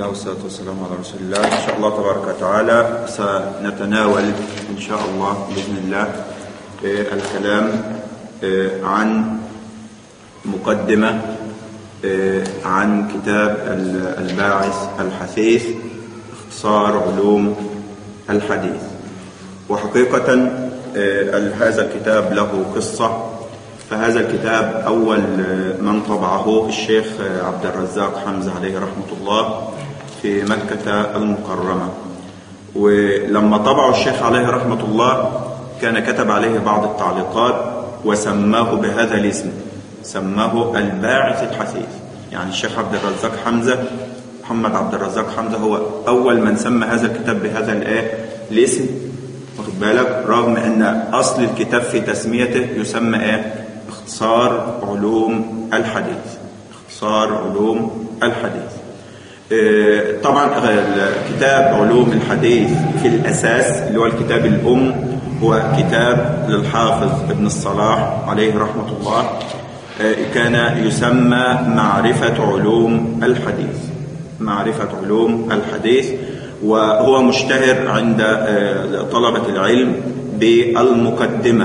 الله والصلاة والسلام على رسول الله إن شاء الله تبارك وتعالى سنتناول إن شاء الله بإذن الله آه، الكلام آه، عن مقدمة آه، عن كتاب ال- الباعث الحثيث اختصار علوم الحديث وحقيقة آه، ال- هذا الكتاب له قصة فهذا الكتاب أول آه، من طبعه الشيخ آه، عبد الرزاق حمزة عليه رحمة الله في مكة المكرمة ولما طبعه الشيخ عليه رحمة الله كان كتب عليه بعض التعليقات وسماه بهذا الاسم سماه الباعث الحثيث يعني الشيخ عبد الرزاق حمزة محمد عبد الرزاق حمزة هو أول من سمى هذا الكتاب بهذا الآه الاسم واخد بالك رغم أن أصل الكتاب في تسميته يسمى إيه اختصار علوم الحديث اختصار علوم الحديث آه، طبعا آه، كتاب علوم الحديث في الأساس اللي هو الكتاب الأم هو كتاب للحافظ ابن الصلاح عليه رحمة الله آه، كان يسمى معرفة علوم الحديث معرفة علوم الحديث وهو مشتهر عند آه، طلبة العلم بالمقدمة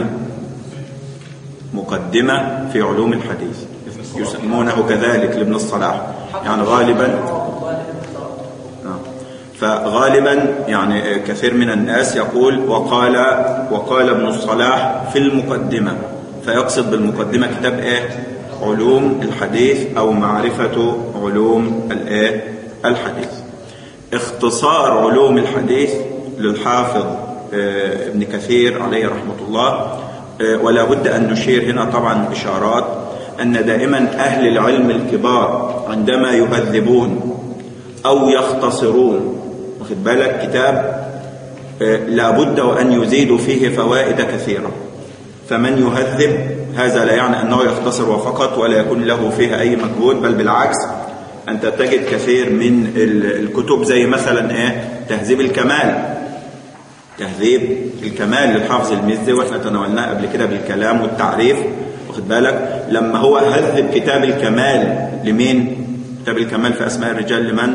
مقدمة في علوم الحديث يسمونه كذلك لابن الصلاح يعني غالبا نعم. فغالبا يعني كثير من الناس يقول وقال وقال ابن الصلاح في المقدمة فيقصد بالمقدمة كتاب ايه علوم الحديث او معرفة علوم الايه الحديث اختصار علوم الحديث للحافظ آه، ابن كثير عليه رحمة الله آه، ولا بد أن نشير هنا طبعا إشارات أن دائما أهل العلم الكبار عندما يهذبون أو يختصرون واخد بالك كتاب آه، لا بد وأن يزيدوا فيه فوائد كثيرة فمن يهذب هذا لا يعني أنه يختصر وفقط ولا يكون له فيها أي مجهود بل بالعكس أنت تجد كثير من ال- الكتب زي مثلا إيه تهذيب الكمال تهذيب الكمال للحافظ المزي واحنا تناولناه قبل كده بالكلام والتعريف واخد بالك لما هو هذب كتاب الكمال لمين كتاب الكمال في اسماء الرجال لمن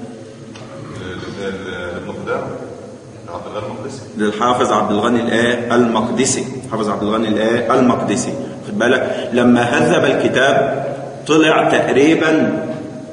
ابن قدامه عبد الله المقدسي للحافظ عبد الغني الايه المقدسي حافظ عبد الغني الايه المقدسي واخد بالك لما هذب الكتاب طلع تقريبا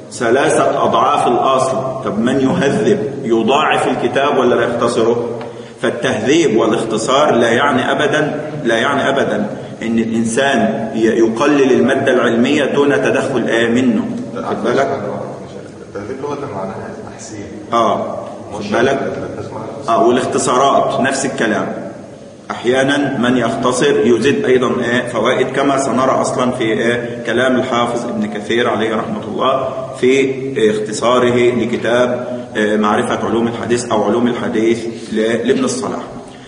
ثلاثة أضعاف الأصل طب من يهذب يضاعف الكتاب ولا لا يختصره فالتهذيب والاختصار لا يعني أبدا لا يعني أبدا إن الإنسان ي- يقلل المادة العلمية دون تدخل آه منه واخد بالك التهذيب لغه معناها تحسين اه واخد مش بالك تسمع اه والاختصارات نفس الكلام احيانا من يختصر يزيد ايضا ايه فوائد كما سنرى اصلا في ايه كلام الحافظ ابن كثير عليه رحمه الله في إيه اختصاره لكتاب إيه معرفه علوم الحديث او علوم الحديث ل- لابن الصلاح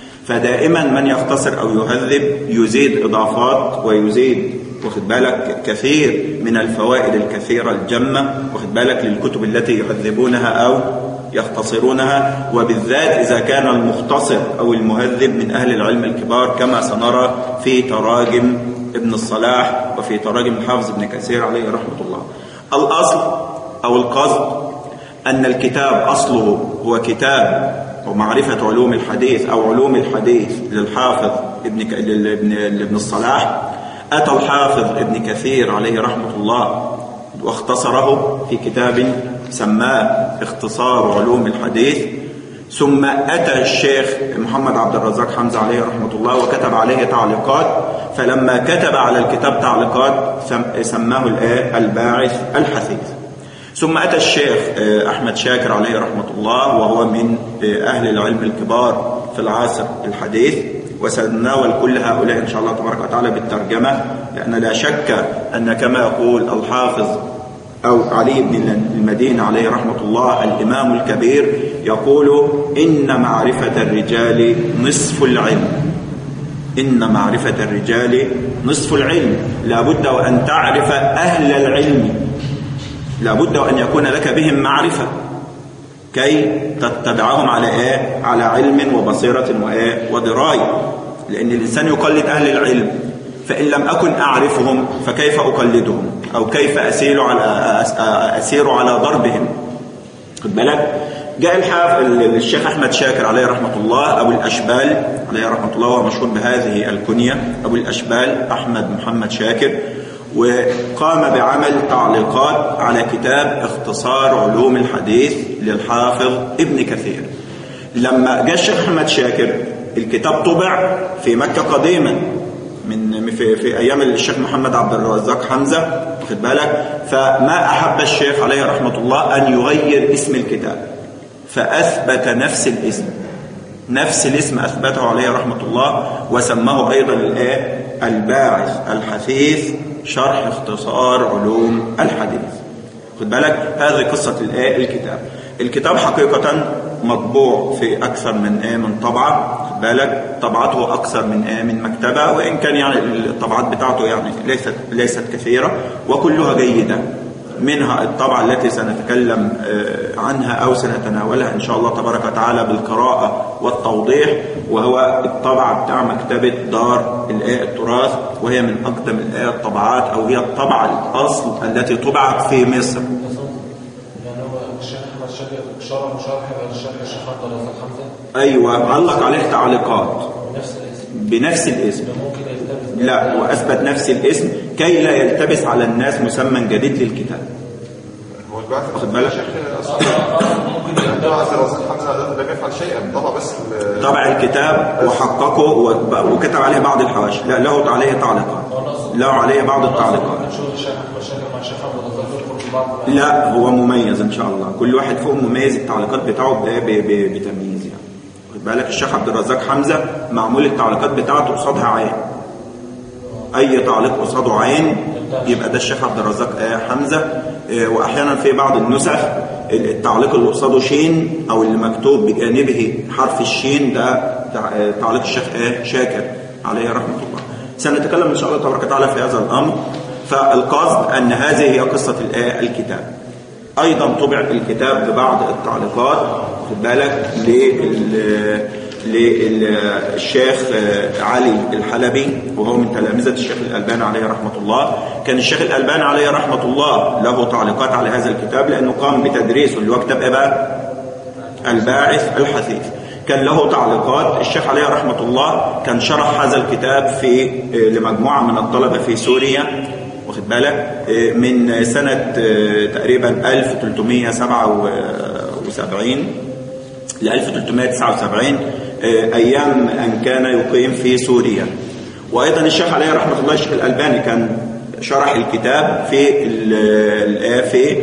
فدائما من يختصر او يهذب يزيد اضافات ويزيد واخد بالك كثير من الفوائد الكثيره الجمه واخد بالك للكتب التي يهذبونها او يختصرونها وبالذات إذا كان المختصر أو المهذب من أهل العلم الكبار كما سنرى في تراجم ابن الصلاح وفي تراجم الحافظ ابن كثير عليه رحمة الله الأصل أو القصد أن الكتاب أصله هو كتاب ومعرفة علوم الحديث أو علوم الحديث للحافظ ابن ك... لابن... لابن الصلاح أتى الحافظ ابن كثير عليه رحمة الله واختصره في كتاب سماه اختصار علوم الحديث ثم أتى الشيخ محمد عبد الرزاق حمزة عليه رحمة الله وكتب عليه تعليقات فلما كتب على الكتاب تعليقات سم- سماه الآية الباعث الحثيث ثم أتى الشيخ آه، أحمد شاكر عليه رحمة الله وهو من آه، أهل العلم الكبار في العصر الحديث وسنتناول كل هؤلاء إن شاء الله تبارك وتعالى بالترجمة لأن لا شك أن كما يقول الحافظ أو علي بن المدينة عليه رحمة الله الإمام الكبير يقول إن معرفة الرجال نصف العلم إن معرفة الرجال نصف العلم لابد وأن تعرف أهل العلم لابد وأن يكون لك بهم معرفة كي تتبعهم على إيه؟ على علم وبصيرة وإيه؟ ودراية لأن الإنسان يقلد أهل العلم فإن لم أكن أعرفهم فكيف أقلدهم أو كيف أسير على أسير على ضربهم خد بالك جاء الحاف الشيخ احمد شاكر عليه رحمه الله ابو الاشبال عليه رحمه الله وهو مشهور بهذه الكنيه ابو الاشبال احمد محمد شاكر وقام بعمل تعليقات على كتاب اختصار علوم الحديث للحافظ ابن كثير لما جاء الشيخ احمد شاكر الكتاب طبع في مكه قديما من في, في ايام الشيخ محمد عبد الرزاق حمزه واخد بالك فما احب الشيخ عليه رحمه الله ان يغير اسم الكتاب فاثبت نفس الاسم نفس الاسم اثبته عليه رحمه الله وسماه ايضا الايه الباعث الحثيث شرح اختصار علوم الحديث خد بالك هذه قصه الايه الكتاب الكتاب حقيقه مطبوع في اكثر من ايه من طبعه خد بالك طبعته اكثر من ايه من مكتبه وان كان يعني الطبعات بتاعته يعني ليست ليست كثيره وكلها جيده منها الطبعة التي سنتكلم عنها أو سنتناولها إن شاء الله تبارك وتعالى بالقراءة والتوضيح وهو الطبعة بتاع مكتبة دار الآية التراث وهي من أقدم الآية الطبعات أو هي الطبعة الأصل التي طبعت في مصر يعني هو الشيخ احمد شاكر شرح شرح على الشيخ الشيخ عبد الرزاق حمزه أيوة علق عليه تعليقات بنفس الاسم بنفس الاسم ده ممكن يلتبس لا وأثبت نفس الاسم كي لا يلتبس على الناس مسمى جديد للكتاب هو البعث واخد بالك؟ يا شيخ اصلا ممكن يعني يلتبس طبعا عبد الرزاق حمزه ده لم يفعل شيئا طبع بس ال- طبع الكتاب وحققه وب- وكتب عليه بعض الحواشي لا له عليه تعليقات له عليه بعض التعليقات ممكن شغل الشيخ احمد شاكر مع الشيخ عبد الرزاق يدخل في بعض لا هو مميز ان شاء الله كل واحد فيهم مميز التعليقات بتاعه ب- ب- ب- بتمييز يعني خد بالك الشيخ عبد الرزاق حمزه معمول التعليقات بتاعته قصادها عين اي تعليق قصاده عين يبقى ده الشيخ عبد الرزاق آه، حمزه آه، واحيانا في بعض النسخ التعليق اللي قصاده شين او اللي مكتوب بجانبه حرف الشين ده تع- آه، تعليق الشيخ آه، شاكر عليه رحمه الله سنتكلم ان شاء الله تبارك وتعالى في هذا الامر فالقصد ان هذه هي قصه الآية الكتاب ايضا طبع الكتاب ببعض التعليقات خد بالك لل للشيخ علي الحلبي وهو من تلامذة الشيخ الألباني عليه رحمة الله كان الشيخ الألباني عليه رحمة الله له تعليقات على هذا الكتاب لأنه قام بتدريسه اللي هو كتاب إيه بقى؟ الباعث الحثيث كان له تعليقات الشيخ عليه رحمة الله كان شرح هذا الكتاب في لمجموعة من الطلبة في سوريا واخد بالك من سنة تقريبا 1377 ل 1379 أيام أن كان يقيم في سوريا وأيضا الشيخ عليه رحمة الله الشيخ الألباني كان شرح الكتاب في ال في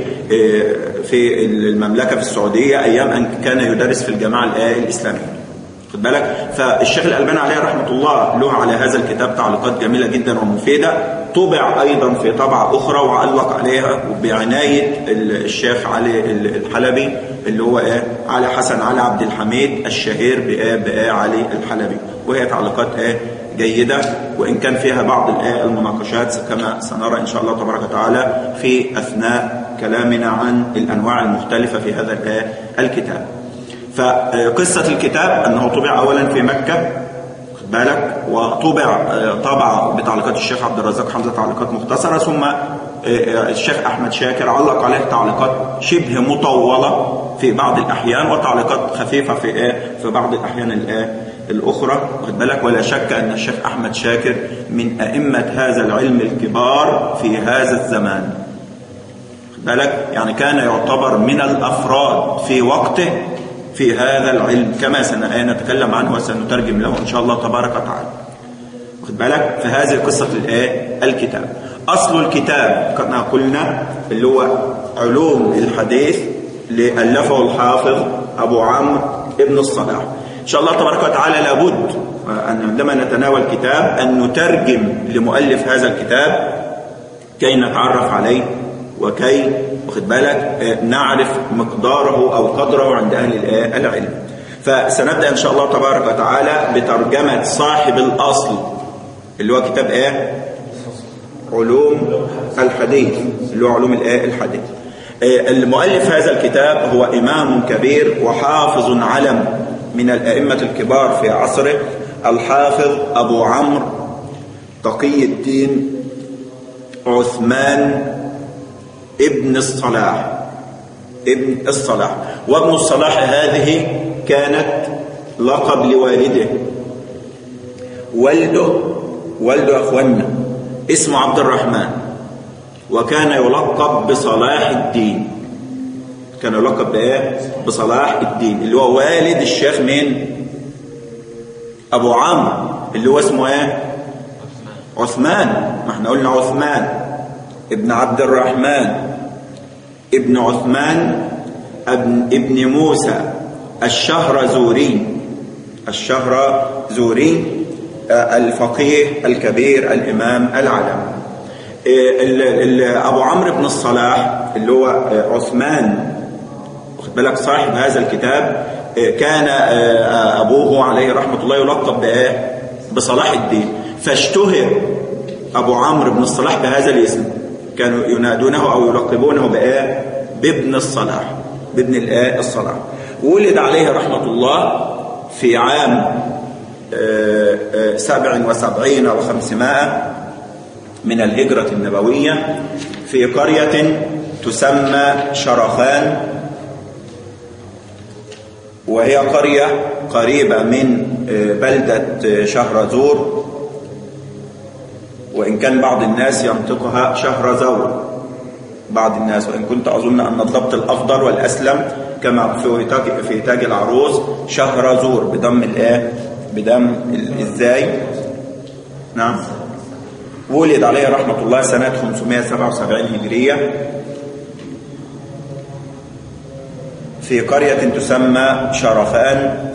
في المملكة في السعودية أيام أن كان يدرس في الجامعة الإسلامية خد بالك فالشيخ الألباني عليه رحمة الله له على هذا الكتاب تعليقات جميلة جدا ومفيدة طبع أيضا في طبعة أخرى وعلق عليها بعناية الشيخ علي الحلبي اللي هو إيه علي حسن علي عبد الحميد الشهير بإيه بإيه علي الحلبي وهي تعليقات إيه جيدة وإن كان فيها بعض الآية المناقشات كما سنرى إن شاء الله تبارك وتعالى في أثناء كلامنا عن الأنواع المختلفة في هذا الآية الكتاب فقصة الكتاب أنه طبع أولا في مكة خد بالك وطبع طبع بتعليقات الشيخ عبد الرزاق حمزة تعليقات مختصرة ثم الشيخ أحمد شاكر علق عليه تعليقات شبه مطولة في بعض الأحيان وتعليقات خفيفة في إيه في بعض الأحيان الآية الأخرى واخد بالك ولا شك أن الشيخ أحمد شاكر من أئمة هذا العلم الكبار في هذا الزمان واخد بالك يعني كان يعتبر من الأفراد في وقته في هذا العلم كما سنتكلم عنه وسنترجم له إن شاء الله تبارك وتعالى واخد بالك فهذه قصة الآية الكتاب أصل الكتاب كما قلنا اللي هو علوم الحديث اللي ألفه الحافظ أبو عمرو ابن الصلاح إن شاء الله تبارك وتعالى لابد أن عندما نتناول كتاب أن نترجم لمؤلف هذا الكتاب كي نتعرف عليه وكي واخد بالك نعرف مقداره أو قدره عند أهل العلم فسنبدأ إن شاء الله تبارك وتعالى بترجمة صاحب الأصل اللي هو كتاب إيه علوم الحديث اللي هو علوم الآية الحديث المؤلف هذا الكتاب هو إمام كبير وحافظ علم من الأئمة الكبار في عصره الحافظ أبو عمرو تقي الدين عثمان ابن الصلاح ابن الصلاح وابن الصلاح هذه كانت لقب لوالده والده والده أخوانا اسمه عبد الرحمن وكان يلقب بصلاح الدين كان يلقب بإيه؟ بصلاح الدين اللي هو والد الشيخ مين؟ أبو عمرو اللي هو اسمه إيه؟ عثمان ما احنا قلنا عثمان ابن عبد الرحمن ابن عثمان ابن, ابن موسى الشهرزوري الشهرزوري آه، الفقيه الكبير الإمام العلم آه، ال- ال- أبو عمرو بن الصلاح اللي هو آه، عثمان واخد بالك صاحب هذا الكتاب آه، كان آه، أبوه عليه رحمة الله يلقب بإيه؟ بصلاح الدين فاشتهر أبو عمرو بن الصلاح بهذا الاسم كانوا ينادونه أو يلقبونه بإيه؟ بابن الصلاح بابن الآه الصلاح ولد عليه رحمة الله في عام آه، آه، سبع وسبعين وخمسمائة من الهجرة النبوية في قرية تسمى شرخان وهي قرية قريبة من آه، بلدة آه، شهرزور وإن كان بعض الناس ينطقها شهرزور بعض الناس وإن كنت أظن أن الضبط الأفضل والأسلم كما في تاج في تاج العروس شهرزور بدم الآ بدم ال- الزاي نعم ولد عليه رحمة الله سنة 577 هجرية في قرية تسمى شرفان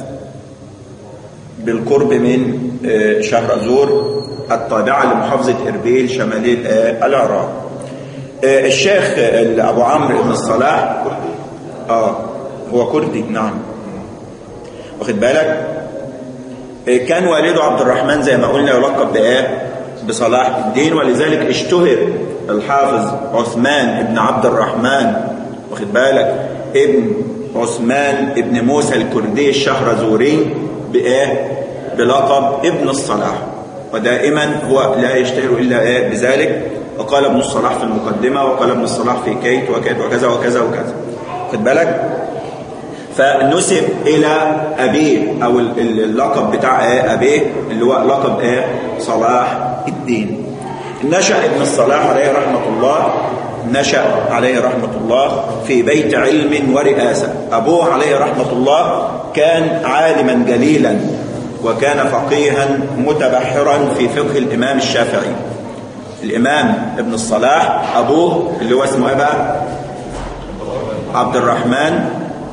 بالقرب من آه، شهرزور التابعة لمحافظة إربيل شمالي آه، العراق آه، الشيخ آه، أبو عمرو بن الصلاح آه هو كردي نعم واخد بالك آه، كان والده عبد الرحمن زي ما قلنا يلقب بإيه بصلاح الدين ولذلك اشتهر الحافظ عثمان بن عبد الرحمن واخد بالك ابن عثمان ابن موسى الكردي الشهرزوري بإيه بلقب ابن الصلاح ودائما هو لا يشتهر إلا إيه بذلك وقال ابن الصلاح في المقدمة وقال ابن الصلاح في كيت وكيت وكذا وكذا وكذا واخد بالك فنسب إلى أبيه أو ال- ال- اللقب بتاع إيه أبيه اللي هو لقب إيه صلاح الدين نشأ ابن الصلاح عليه رحمة الله نشأ عليه رحمة الله في بيت علم ورئاسة أبوه عليه رحمة الله كان عالما جليلا وكان فقيها متبحرا في فقه الإمام الشافعي الإمام ابن الصلاح أبوه اللي هو اسمه إيه بقى عبد الرحمن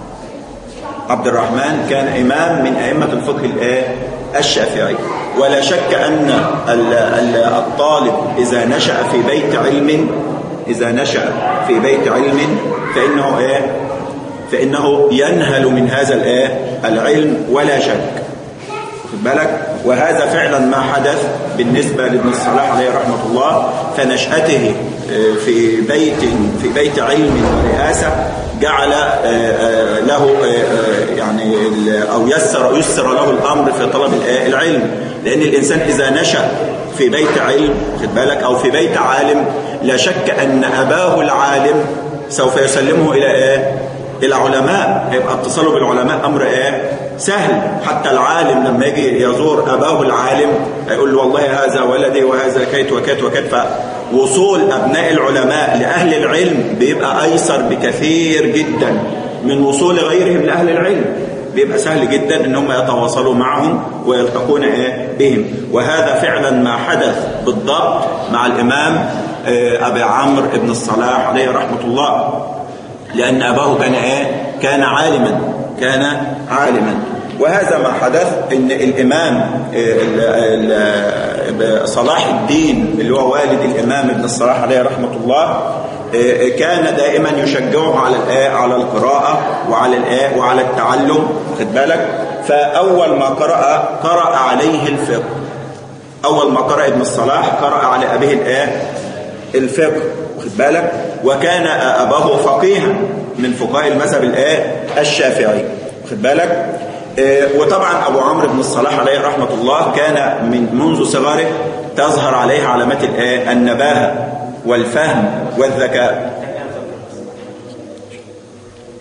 عبد الرحمن كان إمام من أئمة الفقه الآه الشافعي ولا شك أن ال- ال- الطالب إذا نشأ في بيت علم إذا نشأ في بيت علم فإنه إيه فإنه ينهل من هذا الآه العلم ولا شك واخد بالك وهذا فعلا ما حدث بالنسبة لابن الصلاح عليه رحمة الله فنشأته آه، في بيت في بيت علم ورئاسة جعل آه، آه، له آه، آه، يعني ال- أو يسر يسر له الأمر في طلب الآ- العلم لأن الإنسان إذا نشأ في بيت علم خد بالك أو في بيت عالم لا شك أن أباه العالم سوف يسلمه إلى إيه؟ إلى علماء هيبقى اتصاله بالعلماء أمر إيه؟ سهل حتى العالم لما يجي يزور أباه العالم هيقول له والله هذا ولدي وهذا كيت وكيت وكيت فوصول أبناء العلماء لأهل العلم بيبقى أيسر بكثير جدا من وصول غيرهم لأهل العلم بيبقى سهل جدا ان هم يتواصلوا معهم ويلتقون ايه بهم وهذا فعلا ما حدث بالضبط مع الامام آه، ابي عمرو بن الصلاح عليه رحمه الله لأن أباه كان إيه؟ كان عالما كان عالما وهذا ما حدث ان الامام آه، ال- ال- صلاح الدين اللي هو والد الامام ابن الصلاح عليه رحمه الله آه، كان دائما يشجعه على الآية على القراءة وعلى الآية وعلى التعلم خد بالك فأول ما قرأ قرأ عليه الفقه أول ما قرأ ابن الصلاح قرأ على أبيه الآية الفقه واخد بالك وكان أباه فقيها من فقهاء المذهب الآية الشافعي واخد بالك آه، وطبعا أبو عمرو بن الصلاح عليه رحمة الله كان من منذ صغره تظهر عليه علامات الآية النباهة والفهم والذكاء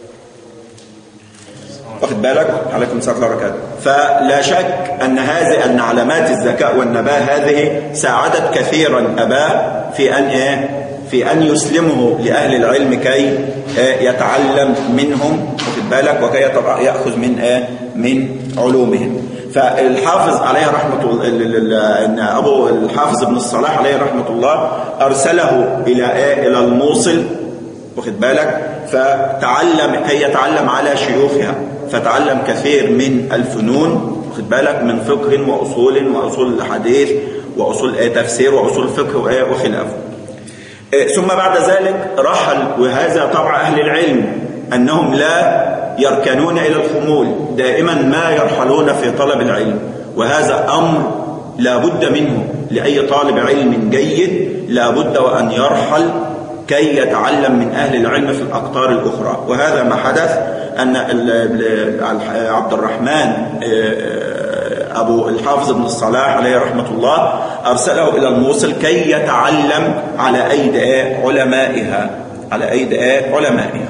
واخد بالك عليكم السلام ورحمه الله وبركاته فلا شك ان هذه ان علامات الذكاء والنباه هذه ساعدت كثيرا اباه في ان ايه في ان يسلمه لاهل العلم كي آه، يتعلم منهم واخد بالك وكي يتبع- ياخذ من ايه من علومهم فالحافظ عليه رحمه الله ال- ال- ان ابو الحافظ ابن الصلاح عليه رحمه الله ارسله الى ايه الى الموصل واخد بالك فتعلم كي يتعلم على شيوخها فتعلم كثير من الفنون واخد بالك من فقه واصول واصول الحديث واصول آه، تفسير واصول فقه وآه وخلافه آه، ثم بعد ذلك رحل وهذا طبع اهل العلم انهم لا يركنون الى الخمول دائما ما يرحلون في طلب العلم وهذا امر لا بد منه لاي طالب علم جيد لا بد وان يرحل كي يتعلم من أهل العلم في الأقطار الأخرى وهذا ما حدث أن ال- ال- عبد الرحمن آه، أبو الحافظ بن الصلاح عليه رحمة الله أرسله إلى الموصل كي يتعلم على أيدي علمائها على أيدي علمائها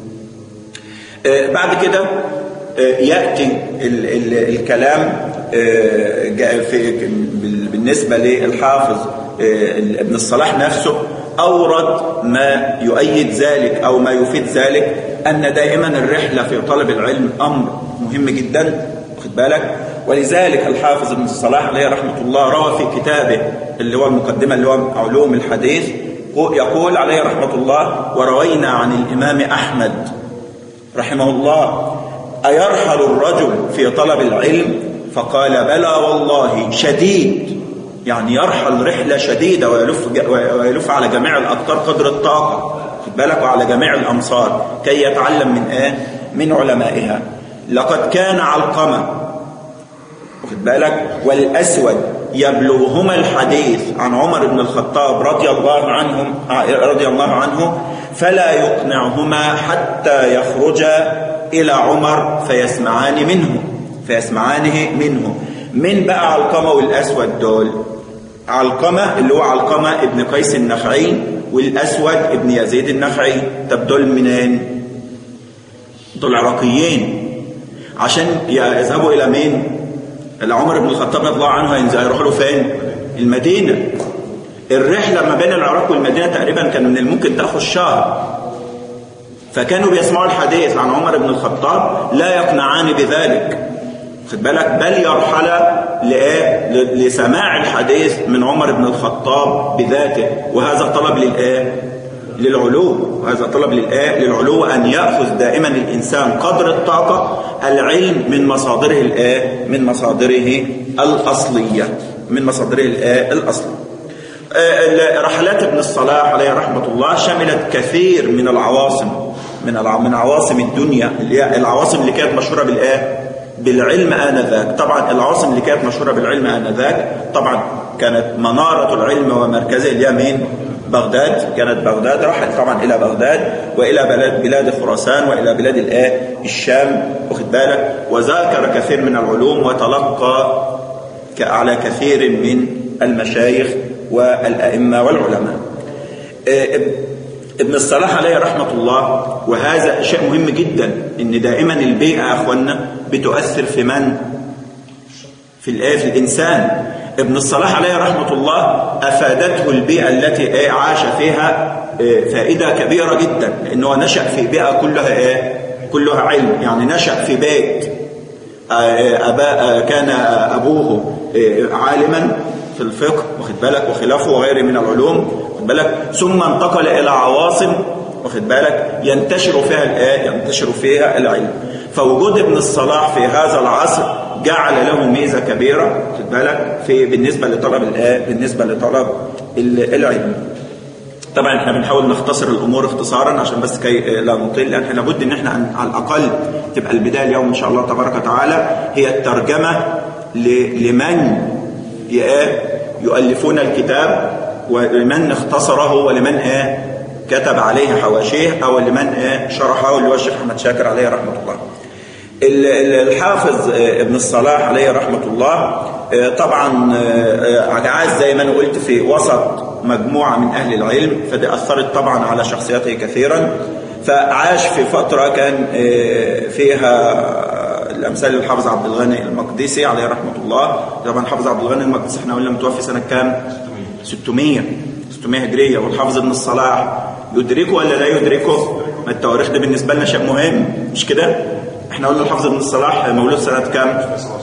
آه، بعد كده آه، يأتي ال ال الكلام آه، جاء في بال- بالنسبة للحافظ آه، ابن الصلاح نفسه أورد ما يؤيد ذلك أو ما يفيد ذلك أن دائما الرحلة في طلب العلم أمر مهم جدا واخد بالك ولذلك الحافظ ابن الصلاح عليه رحمة الله روى في كتابه اللي هو المقدمة اللي هو علوم الحديث يقول عليه رحمة الله وروينا عن الإمام أحمد رحمه الله أيرحل الرجل في طلب العلم فقال بلى والله شديد يعني يرحل رحلة شديدة ويلف, ويلف على جميع الأقطار قدر الطاقة خد بالك وعلى جميع الأمصار كي يتعلم من إيه؟ من علمائها لقد كان علقمة واخد بالك والأسود يبلغهما الحديث عن عمر بن الخطاب رضي الله عنهم رضي الله عنه فلا يقنعهما حتى يخرجا إلى عمر فيسمعان منه فيسمعانه منه من بقى علقمة والأسود دول علقمة اللي هو علقمة ابن قيس النخعي والأسود ابن يزيد النخعي طب دول منين دول عراقيين عشان يذهبوا إلى مين اللي عمر بن الخطاب رضي الله عنه هيروحوا له فين المدينة الرحلة ما بين العراق والمدينة تقريبا كان من الممكن تأخذ شهر فكانوا بيسمعوا الحديث عن عمر بن الخطاب لا يقنعان بذلك خد بالك بل يرحل لإيه؟ لسماع الحديث من عمر بن الخطاب بذاته وهذا طلب للإيه؟ للعلو وهذا طلب للآية للعلو أن يأخذ دائما الإنسان قدر الطاقة العلم من مصادره الآية من مصادره الأصلية من مصادره الآية الأصلية رحلات ابن الصلاح عليه رحمة الله شملت كثير من العواصم من من عواصم الدنيا اللي هي العواصم اللي كانت مشهورة بالآية بالعلم آنذاك طبعا العواصم اللي كانت مشهورة بالعلم آنذاك طبعا كانت منارة العلم ومركزه اللي هي مين بغداد كانت بغداد رحل طبعا إلى بغداد وإلى بلاد بلاد خراسان وإلى بلاد الآه الشام واخد بالك وذاكر كثير من العلوم وتلقى على كثير من المشايخ والأئمة والعلماء ابن الصلاح عليه رحمة الله وهذا شيء مهم جدا ان دائما البيئة يا أخوانا بتؤثر في من في الآية في الإنسان ابن الصلاح عليه رحمة الله أفادته البيئة التي عاش فيها فائدة كبيرة جدا لأنه نشأ في بيئة كلها إيه؟ كلها علم يعني نشأ في بيت أبا كان أبوه عالما في الفقه واخد بالك وخلافه وغيره من العلوم واخد بالك ثم انتقل إلى عواصم واخد بالك ينتشر فيها الآية ينتشر فيها العلم فوجود ابن الصلاح في هذا العصر جعل له ميزة كبيرة خد بالك في بالنسبة لطلب الآية بالنسبة لطلب العلم طبعا احنا بنحاول نختصر الامور اختصارا عشان بس كي لا نطيل لان احنا لابد ان احنا على الاقل تبقى البدايه اليوم ان شاء الله تبارك وتعالى هي الترجمه لمن يؤلفون الكتاب ولمن اختصره ولمن ايه كتب عليه حواشيه او لمن ايه شرحه اللي هو الشيخ احمد شاكر عليه رحمه الله الحافظ ابن الصلاح عليه رحمة الله طبعا عاش زي ما انا قلت في وسط مجموعة من أهل العلم فدي أثرت طبعا على شخصيته كثيرا فعاش في فترة كان فيها الامثال الحافظ عبد الغني المقدسي عليه رحمه الله طبعا حافظ عبد الغني المقدسي احنا قلنا متوفي سنه كام 600 600 هجريه والحافظ ابن الصلاح يدركه ولا لا يدركه ما التواريخ ده بالنسبه لنا شيء مهم مش كده احنا قلنا الحافظ ابن الصلاح مولود سنه كام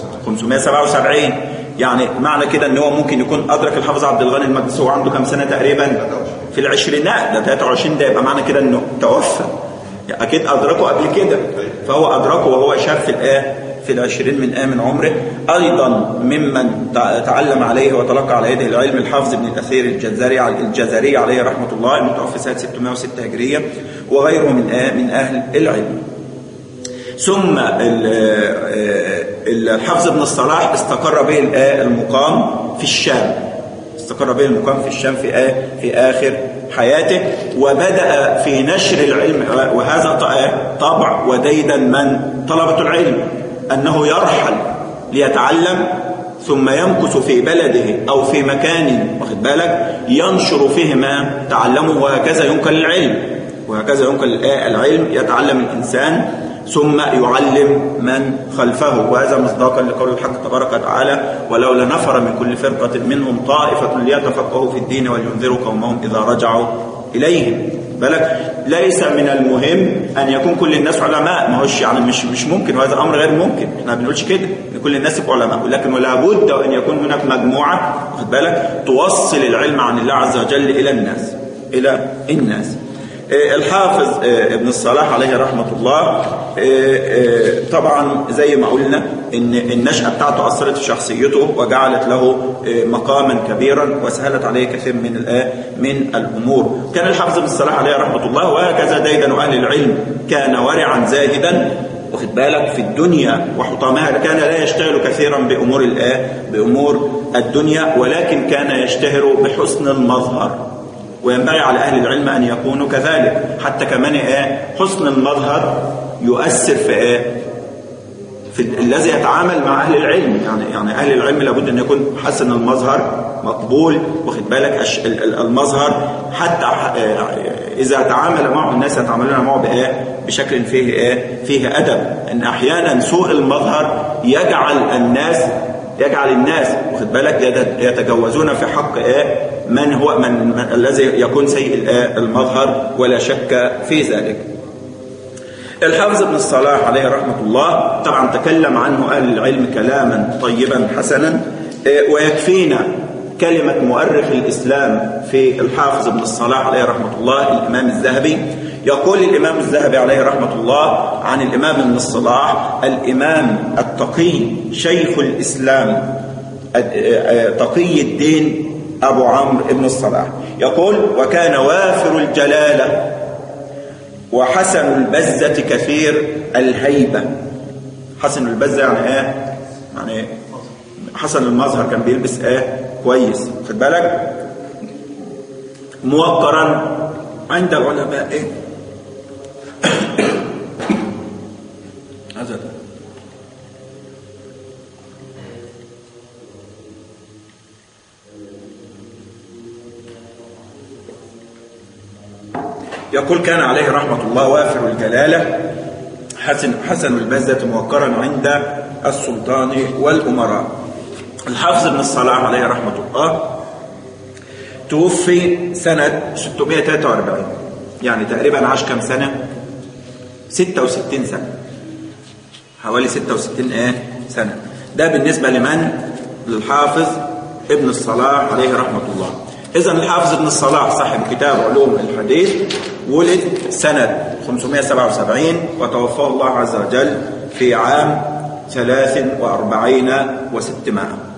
577 يعني معنى كده ان هو ممكن يكون ادرك الحافظ عبد الغني المقدسي وهو عنده كام سنه تقريبا في العشرينات ده 23 ده يبقى معنى كده انه توفى يعني اكيد ادركه قبل كده فهو ادركه وهو شاب في الايه في العشرين من آه من عمره أيضا ممن تع- تعلم عليه وتلقى على يده العلم الحافظ ابن كثير الجزري الجزري عليه رحمة الله المتوفى سنة 606 هجرية وغيره من آه من أهل العلم ثم ال- ال- الحافظ ابن الصلاح استقر به الآ- المقام في الشام استقر به المقام في الشام في آ- في آخر حياته وبدأ في نشر العلم وهذا ط- طبع وديدا من طلبة العلم أنه يرحل ليتعلم ثم يمكث في بلده أو في مكان واخد بالك ينشر فيه ما تعلمه وهكذا ينقل العلم وهكذا ينقل الآ- العلم يتعلم الإنسان ثم يعلم من خلفه وهذا مصداقا لقول الحق تبارك وتعالى ولولا نفر من كل فرقة منهم طائفة ليتفقهوا في الدين ولينذروا قومهم إذا رجعوا إليهم بالك ليس من المهم أن يكون كل الناس علماء ما هوش يعني مش مش ممكن وهذا أمر غير ممكن احنا ما بنقولش كده ان كل الناس يبقوا علماء ولكن ولا بد أن يكون هناك مجموعة واخد بالك توصل العلم عن الله عز وجل إلى الناس إلى الناس آه، الحافظ آه، ابن الصلاح عليه رحمة الله آه، آه، طبعا زي ما قلنا ان النشأة بتاعته أثرت في شخصيته وجعلت له آه، مقاما كبيرا وسهلت عليه كثير من الآ- من الأمور كان الحافظ ابن الصلاح عليه رحمة الله وهكذا ديدن أهل العلم كان ورعا زاهدا واخد بالك في الدنيا وحطامها كان لا يشتغل كثيرا بأمور الآ بأمور الدنيا ولكن كان يشتهر بحسن المظهر وينبغي على أهل العلم أن يكونوا كذلك حتى كمان إيه حسن المظهر يؤثر في إيه في ال- الذي يتعامل مع أهل العلم يعني يعني أهل العلم لابد أن يكون حسن المظهر مقبول واخد بالك الش- ال- ال- المظهر حتى ح- آه، إذا تعامل معه الناس يتعاملون معه بإيه بشكل فيه إيه فيه أدب أن أحيانا سوء المظهر يجعل الناس يجعل الناس واخد بالك يت- يتجوزون في حق ايه من هو من, من الذي يكون سيء الآ- المظهر ولا شك في ذلك الحافظ ابن الصلاح عليه رحمة الله طبعا تكلم عنه أهل العلم كلاما طيبا حسنا إيه، ويكفينا كلمة مؤرخ الإسلام في الحافظ ابن الصلاح عليه رحمة الله الإمام الذهبي يقول الإمام الذهبي عليه رحمة الله عن الإمام ابن الصلاح الإمام التقي شيخ الإسلام تقي الدين أبو عمرو بن الصلاح يقول وكان وافر الجلالة وحسن البزة كثير الهيبة حسن البزة يعني ايه يعني حسن المظهر كان بيلبس ايه كويس خد بالك موقرا عند العلماء ايه هذا ده. يقول كان عليه رحمة الله وافر الجلالة حسن, حسن البزة موقرا عند السلطان والأمراء الحافظ ابن الصلاح عليه رحمة الله توفي سنة 643 يعني تقريبا عاش كم سنة 66 سنة حوالي 66 ايه سنة ده بالنسبة لمن للحافظ ابن الصلاح عليه رحمة الله إذا الحافظ ابن الصلاح صاحب كتاب علوم الحديث ولد سنة 577 وتوفاه الله عز وجل في عام 43 و600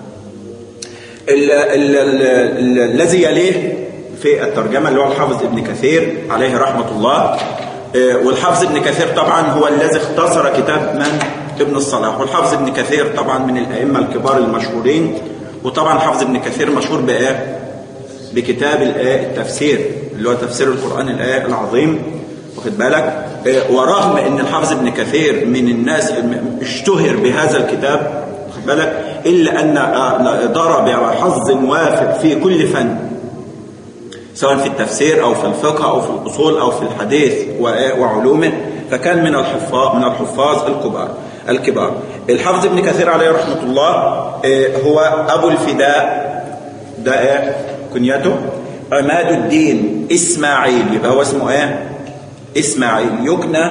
الذي يليه في الترجمة اللي هو الحافظ ابن كثير عليه رحمة الله والحافظ ابن كثير طبعا هو الذي اختصر كتاب من ابن الصلاح والحافظ ابن كثير طبعا من الأئمة الكبار المشهورين وطبعا حافظ ابن كثير مشهور بإيه بكتاب الآية التفسير اللي هو تفسير القرآن الآية العظيم واخد بالك ورغم ان الحافظ ابن كثير من الناس اشتهر بهذا الكتاب واخد بالك إلا أن ضرب حظ وافر في كل فن سواء في التفسير أو في الفقه أو في الأصول أو في الحديث وعلومه فكان من الحفاظ من الحفاظ الكبار الكبار الحافظ ابن كثير عليه رحمة الله آه، هو أبو الفداء ده ايه كنيته عماد الدين إسماعيل يبقى هو اسمه ايه إسماعيل يكنى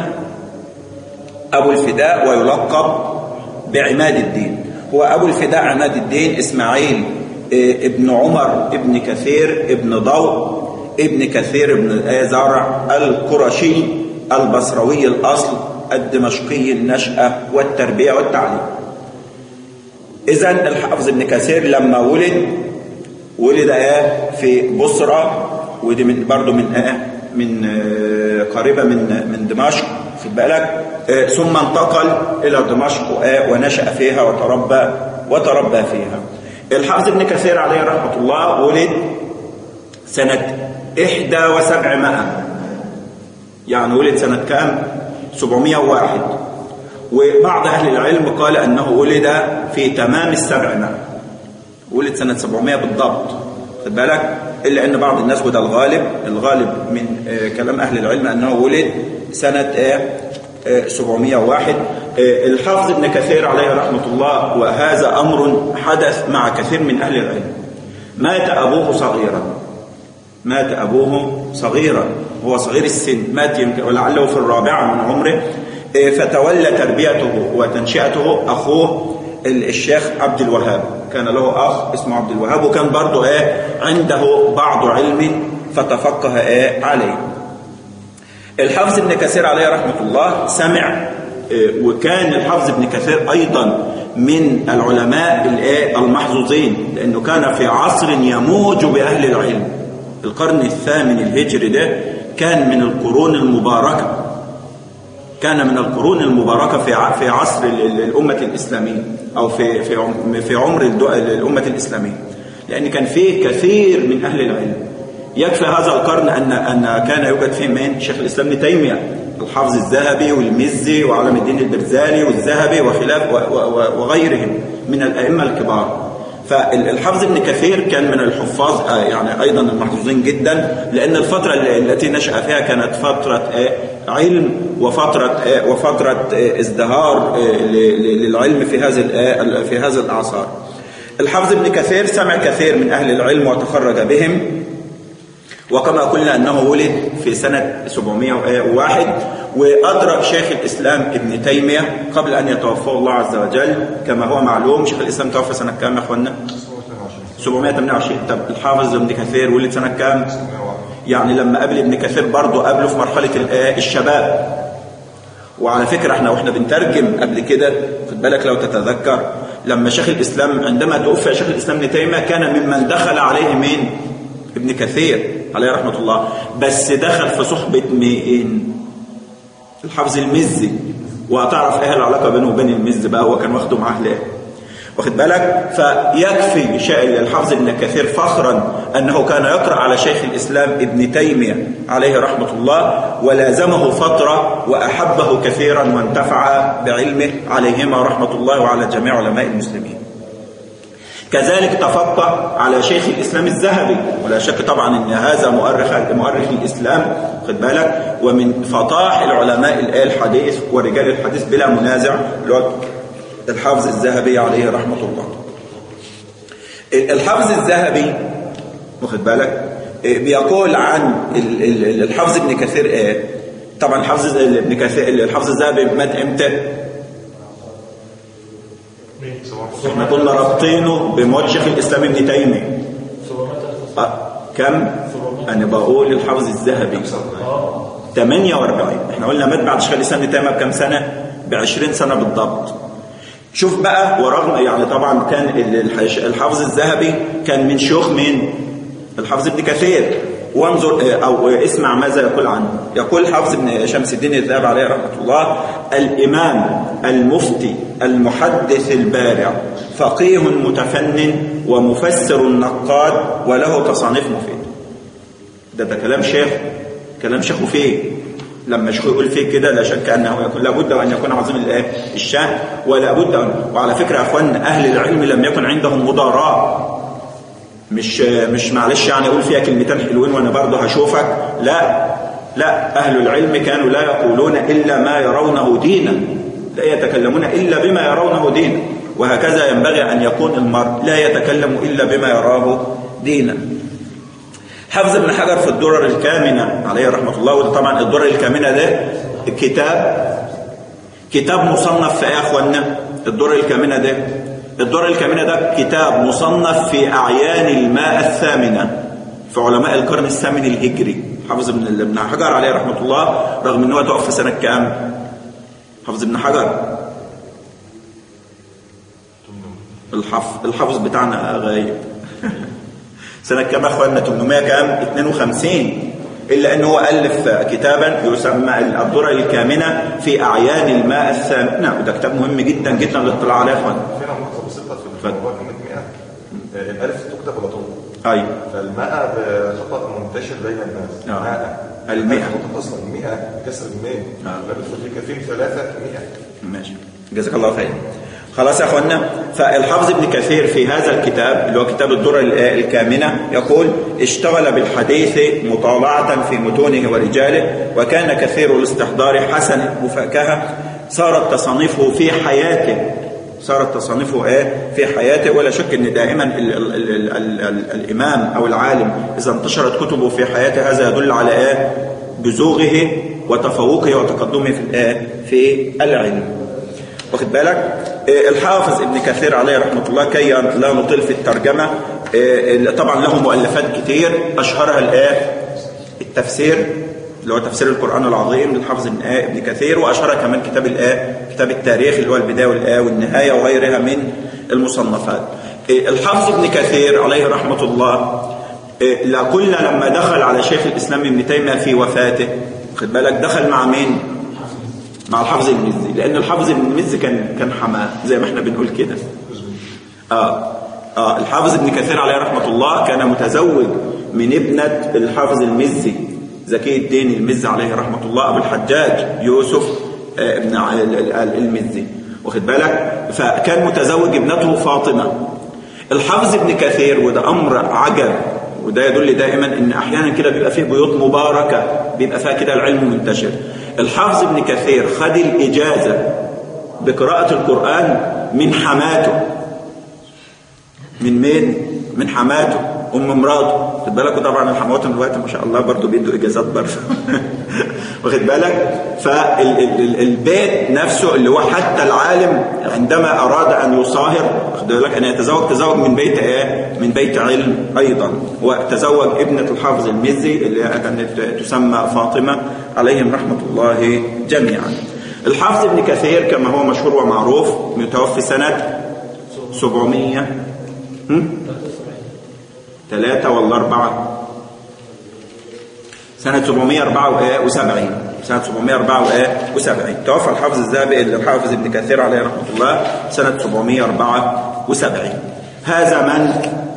أبو الفداء ويلقب بعماد الدين هو أبو الفداء عماد الدين إسماعيل آه، ابن عمر ابن كثير ابن ضوء ابن كثير ابن زرع القرشي البصروي الأصل الدمشقي النشأة والتربية والتعليم إذا الحافظ ابن كثير لما ولد ولد ايه في بصرة ودي من برضه من ايه من آه، قريبة من من دمشق في بالك آه، ثم انتقل إلى دمشق آه، ونشأ فيها وتربى وتربى فيها الحافظ ابن كثير عليه رحمة الله ولد سنة إحدى وسبعمائة يعني ولد سنة كام 701 وبعض أهل العلم قال أنه ولد في تمام السبعمائة ولد سنة 700 بالضبط خد بالك إلا أن بعض الناس وده الغالب الغالب من آه، كلام أهل العلم أنه ولد سنة آه، آه، 701 آه، الحافظ ابن كثير عليه رحمة الله وهذا أمر حدث مع كثير من أهل العلم مات أبوه صغيرا مات أبوه صغيرا هو صغير السن مات يمكن ولعله في الرابعة من عمره إيه، فتولى تربيته وتنشئته أخوه ال- الشيخ عبد الوهاب كان له أخ اسمه عبد الوهاب وكان برضه إيه عنده بعض علم فتفقه إيه عليه الحافظ ابن كثير عليه رحمة الله سمع إيه، وكان الحافظ ابن كثير أيضا من العلماء الإيه، المحظوظين لأنه كان في عصر يموج بأهل العلم القرن الثامن الهجري ده كان من القرون المباركة كان من القرون المباركة في ع- في عصر ال- ال- الأمة الإسلامية أو في في عم- في عمر الدو- الأمة الإسلامية لأن كان فيه كثير من أهل العلم يكفي هذا القرن أن أن كان يوجد فيه من شيخ الإسلام ابن تيمية الحافظ الذهبي والمزي وعلم الدين البرزالي والذهبي وخلاف و- و- و- وغيرهم من الأئمة الكبار فالحافظ ابن كثير كان من الحفاظ آه، يعني أيضا المحظوظين جدا لأن الفترة ال- التي نشأ فيها كانت فترة آه، علم وفترة آه، وفترة آه، ازدهار آه، ل- ل- للعلم في هذه ال- آه، في هذه الأعصار الحافظ ابن كثير سمع كثير من أهل العلم وتخرج بهم وكما قلنا أنه ولد في سنة 701 وأدرك شيخ الإسلام ابن تيمية قبل أن يتوفاه الله عز وجل كما هو معلوم شيخ الإسلام توفى سنة كام يا أخوانا 728 طب الحافظ ابن كثير ولد سنة كام يعني لما قابل ابن كثير برضه قابله في مرحلة ال- الشباب وعلى فكرة احنا واحنا بنترجم قبل كده خد بالك لو تتذكر لما شيخ الإسلام عندما توفي شيخ الإسلام ابن تيمية كان ممن دخل عليه مين ابن كثير عليه رحمة الله بس دخل في صحبة مين الحافظ المزي وهتعرف ايه العلاقة بينه وبين المزي بقى هو كان واخده معاه ليه واخد بالك فيكفي شيء الحافظ ابن كثير فخرا أنه كان يقرأ على شيخ الإسلام ابن تيمية عليه رحمة الله ولازمه فترة وأحبه كثيرا وانتفع بعلمه عليهما رحمة الله وعلى جميع علماء المسلمين كذلك تفقه على شيخ الإسلام الذهبي ولا شك طبعا أن هذا مؤرخ مؤرخ الإسلام خد بالك ومن فطاح العلماء الآل الحديث ورجال الحديث بلا منازع اللي هو الحافظ الذهبي عليه رحمة الله الحافظ الذهبي واخد بالك بيقول عن ال- ال- الحافظ ابن كثير ايه طبعا الحافظ ابن كثير الحافظ الذهبي مات امتى احنا كنا رابطينه بموت شيخ الاسلام ابن تيميه أه كم انا بقول الحافظ الذهبي 48 احنا قلنا مات بعد شيخ الاسلام ابن تيميه بكم سنه ب 20 سنه بالضبط شوف بقى ورغم يعني طبعا كان ال- الحش- الحافظ الذهبي كان من شيوخ مين الحافظ ابن كثير وانظر آه، او آه، اسمع ماذا يقول عنه يقول الحافظ ابن شمس الدين الذهبي عليه رحمه الله الامام المفتي المحدث البارع فقيه متفنن ومفسر نقاد وله تصانيف مفيده ده ده كلام شيخ كلام شيخه فيه لما شيخه يقول فيه كده لا شك انه يكون لابد وان يكون عظيم الايه الشان ولا بد أن وعلى فكره يا اخوان اهل العلم لم يكن عندهم مضاراة مش مش معلش يعني اقول فيها كلمتين حلوين وانا برضه هشوفك لا لا اهل العلم كانوا لا يقولون الا ما يرونه دينا لا يتكلمون إلا بما يرونه دينا وهكذا ينبغي أن يكون المرء لا يتكلم إلا بما يراه دينا حافظ ابن حجر في الدرر الكامنة عليه رحمة الله وده طبعا الدرر الكامنة ده كتاب كتاب مصنف في ايه يا اخوانا الدرر الكامنة ده الدرر الكامنة ده كتاب مصنف في أعيان الماء الثامنة في علماء القرن الثامن الهجري حافظ ابن ابن حجر عليه رحمة الله رغم ان هو توفى سنة كام حافظ ابن حجر الحف... الحافظ بتاعنا غايب سنة كام يا اخوانا 800 كام 52 إلا أنه ألف كتابا يسمى الدرر الكامنة في أعيان الماء الثامنة وده كتاب مهم جدا جدا للاطلاع عليه يا اخوانا فينا ملاحظه بسيطه في اتفضل. الموضوع كلمه 100 الالف تكتب ولا تنطق أيوه فالماء بخطا منتشر بين الناس آه. ماء المئة. تنطق اصلا 100 كسر الميم آه. فبتدخل في كثير ثلاثه 100 ماشي جزاك الله خير خلاص يا اخوانا فالحافظ ابن كثير في هذا الكتاب اللي هو كتاب الدرر ال- الكامنة يقول اشتغل بالحديث مطالعة في متونه ورجاله وكان كثير الاستحضار حسن المفاكهة صارت تصانيفه في حياته صارت تصانيفه ايه في حياته ولا شك ان دائما ال ال ال ال ال ال الامام او العالم اذا انتشرت كتبه في حياته هذا يدل على ايه بزوغه وتفوقه وتقدمه في الايه في العلم واخد بالك آه، الحافظ ابن كثير عليه رحمة الله كي لا نطيل في الترجمة آه، طبعا له مؤلفات كتير أشهرها الآية التفسير اللي هو تفسير القرآن العظيم للحافظ ابن آه ابن كثير وأشهرها كمان كتاب الآية كتاب التاريخ اللي هو البداية والآية والنهاية وغيرها من المصنفات آه، الحافظ ابن كثير عليه رحمة الله آه، لا قلنا لما دخل على شيخ الإسلام ابن تيمية في وفاته خد بالك دخل مع مين؟ مع الحافظ المزي لان الحافظ ابن المزي كان كان حماه زي ما احنا بنقول كده اه اه الحافظ ابن كثير عليه رحمه الله كان متزوج من ابنه الحافظ المزي زكي الدين المزي عليه رحمه الله ابو الحجاج يوسف آه ابن ع- ال- ال- ال- المزي واخد بالك فكان متزوج ابنته فاطمه الحافظ ابن كثير وده امر عجب وده يدل دائما ان احيانا كده بيبقى فيه بيوت مباركه بيبقى فيها كده العلم منتشر الحافظ ابن كثير خد الاجازه بقراءه القران من حماته من مين من حماته ام مراته خد بالك وطبعا الحموات دلوقتي ما شاء الله برضو بيدوا اجازات برضه واخد بالك فالبيت نفسه اللي هو حتى العالم عندما اراد ان يصاهر خد بالك ان يتزوج تزوج من بيت ايه من بيت علم ايضا وتزوج ابنه الحافظ المزي اللي كانت تسمى فاطمه عليهم رحمه الله جميعا الحافظ ابن كثير كما هو مشهور ومعروف متوفي سنه 700 هم؟ ثلاثة ولا أربعة سنة 774 سنة 774 توفى الحافظ الذهبي الحافظ ابن كثير عليه رحمة الله سنة 774 هذا من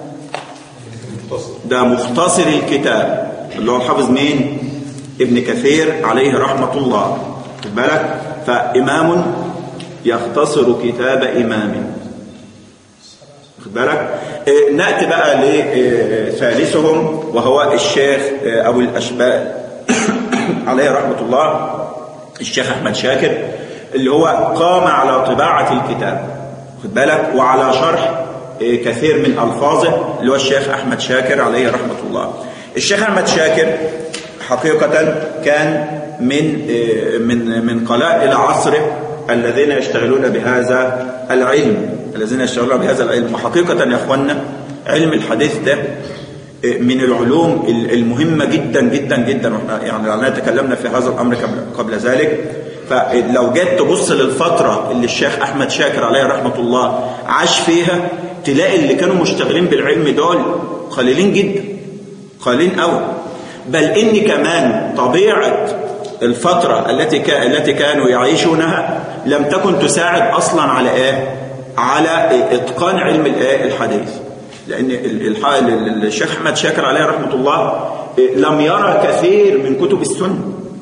ده مختصر الكتاب اللي هو الحافظ مين ابن كثير عليه رحمة الله خد بالك فإمام يختصر كتاب إمام خد بالك آه، نأتي بقى لثالثهم وهو الشيخ آه، أبو الأشبال عليه رحمة الله الشيخ أحمد شاكر اللي هو قام على طباعة الكتاب خد بالك وعلى شرح آه، كثير من ألفاظه اللي هو الشيخ أحمد شاكر عليه رحمة الله الشيخ أحمد شاكر حقيقة كان من آه، من من قلائل عصره الذين يشتغلون بهذا العلم الذين يشتغلون بهذا العلم وحقيقة يا أخوانا علم الحديث ده من العلوم المهمة جدا جدا جدا واحنا يعني لأننا تكلمنا في هذا الأمر قبل, قبل ذلك فلو جيت تبص للفترة اللي الشيخ أحمد شاكر عليه رحمة الله عاش فيها تلاقي اللي كانوا مشتغلين بالعلم دول قليلين جدا قليلين قوي بل إن كمان طبيعة الفترة التي كا التي كانوا يعيشونها لم تكن تساعد أصلا على إيه؟ على إتقان علم الإيه؟ الحديث لأن ال- الح- ال- الشيخ أحمد شاكر عليه رحمة الله لم يرى كثير من كتب السنة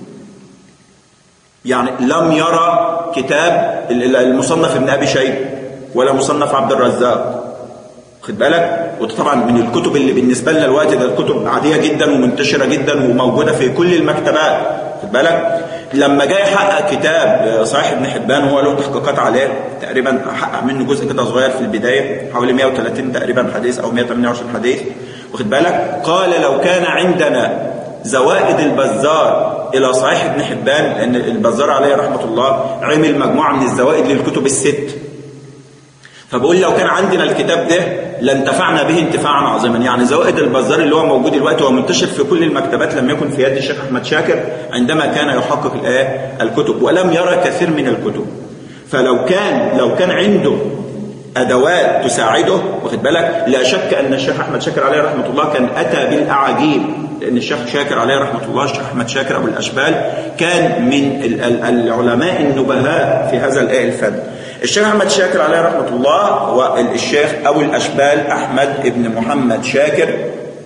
يعني لم يرى كتاب ال- المصنف ابن أبي شيبة ولا مصنف عبد الرزاق خد بالك وده طبعا من الكتب اللي بالنسبة لنا الوقت ده الكتب عادية جدا ومنتشرة جدا وموجودة في كل المكتبات خد بالك لما جاي يحقق كتاب صحيح ابن حبان هو له تحقيقات عليه تقريبا حقق منه جزء كده صغير في البدايه حوالي 130 تقريبا حديث او 128 حديث واخد بالك قال لو كان عندنا زوائد البزار الى صحيح ابن حبان لان البزار عليه رحمه الله عمل مجموعه من الزوائد للكتب الست فبقول لو كان عندنا الكتاب ده لانتفعنا به انتفاعا عظيما يعني زوائد البزار اللي هو موجود دلوقتي هو منتشر في كل المكتبات لم يكن في يد الشيخ احمد شاكر عندما كان يحقق الايه الكتب ولم يرى كثير من الكتب فلو كان لو كان عنده ادوات تساعده واخد بالك لا شك ان الشيخ احمد شاكر عليه رحمه الله كان اتى بالاعاجيب لان الشيخ شاكر عليه رحمه الله الشيخ احمد شاكر ابو الاشبال كان من العلماء النبهاء في هذا الايه الفن الشيخ أحمد شاكر عليه رحمة الله والشيخ أبو الأشبال أحمد ابن محمد شاكر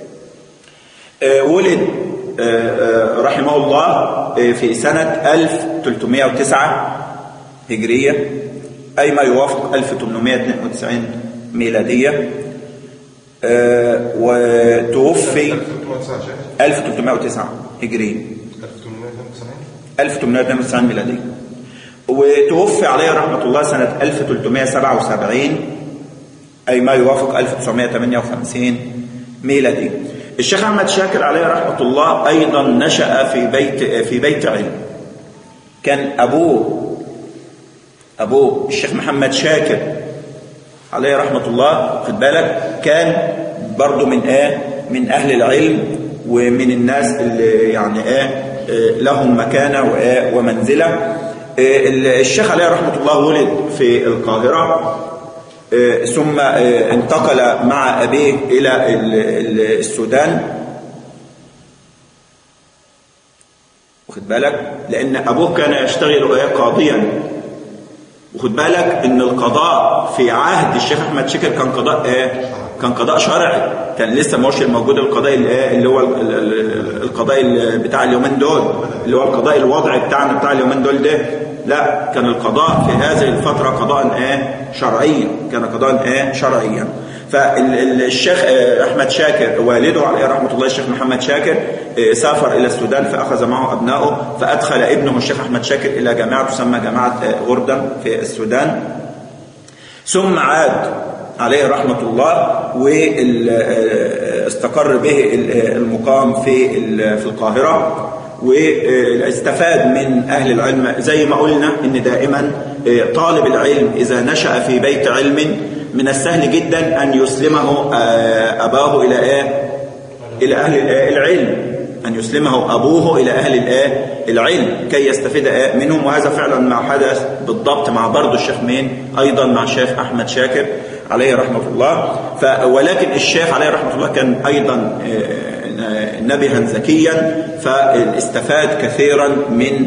ولد رحمه الله في سنة 1309 هجرية أي ما يوافق 1892 ميلادية وتوفي 1309 هجرية 1892 ميلادية وتوفي عليه رحمة الله سنة 1377 أي ما يوافق 1958 ميلادي الشيخ أحمد شاكر عليه رحمة الله أيضا نشأ في بيت في بيت علم كان أبوه أبوه الشيخ محمد شاكر عليه رحمة الله خد بالك كان برضه من آه من أهل العلم ومن الناس اللي يعني آه لهم مكانة ومنزلة الشيخ عليه رحمة الله ولد في القاهرة ثم انتقل مع أبيه إلى السودان واخد بالك لأن أبوه كان يشتغل قاضيا وخد بالك ان القضاء في عهد الشيخ احمد شكر كان قضاء ايه كان قضاء شرعي كان لسه ما هوش الموجود القضاء اللي هو القضاء بتاع اليومين دول اللي هو القضاء الوضعي بتاعنا بتاع اليومين دول ده لا كان القضاء في هذه الفترة قضاء ايه شرعيا كان قضاء ايه شرعيا فالشيخ احمد شاكر والده عليه رحمه الله الشيخ محمد شاكر سافر الى السودان فاخذ معه ابنائه فادخل ابنه الشيخ احمد شاكر الى جامعه تسمى جامعه غردن في السودان ثم عاد عليه رحمه الله واستقر به المقام في في القاهره واستفاد من أهل العلم زي ما قلنا إن دائما طالب العلم إذا نشأ في بيت علم من السهل جدا أن يسلمه أباه إلى إيه؟ إلى أهل العلم أن يسلمه أبوه إلى أهل العلم كي يستفيد منهم وهذا فعلا ما حدث بالضبط مع برضه الشيخ مين أيضا مع الشيخ أحمد شاكر عليه رحمة الله ف ولكن الشيخ عليه رحمة الله كان أيضا نبها ذكيا فاستفاد كثيرا من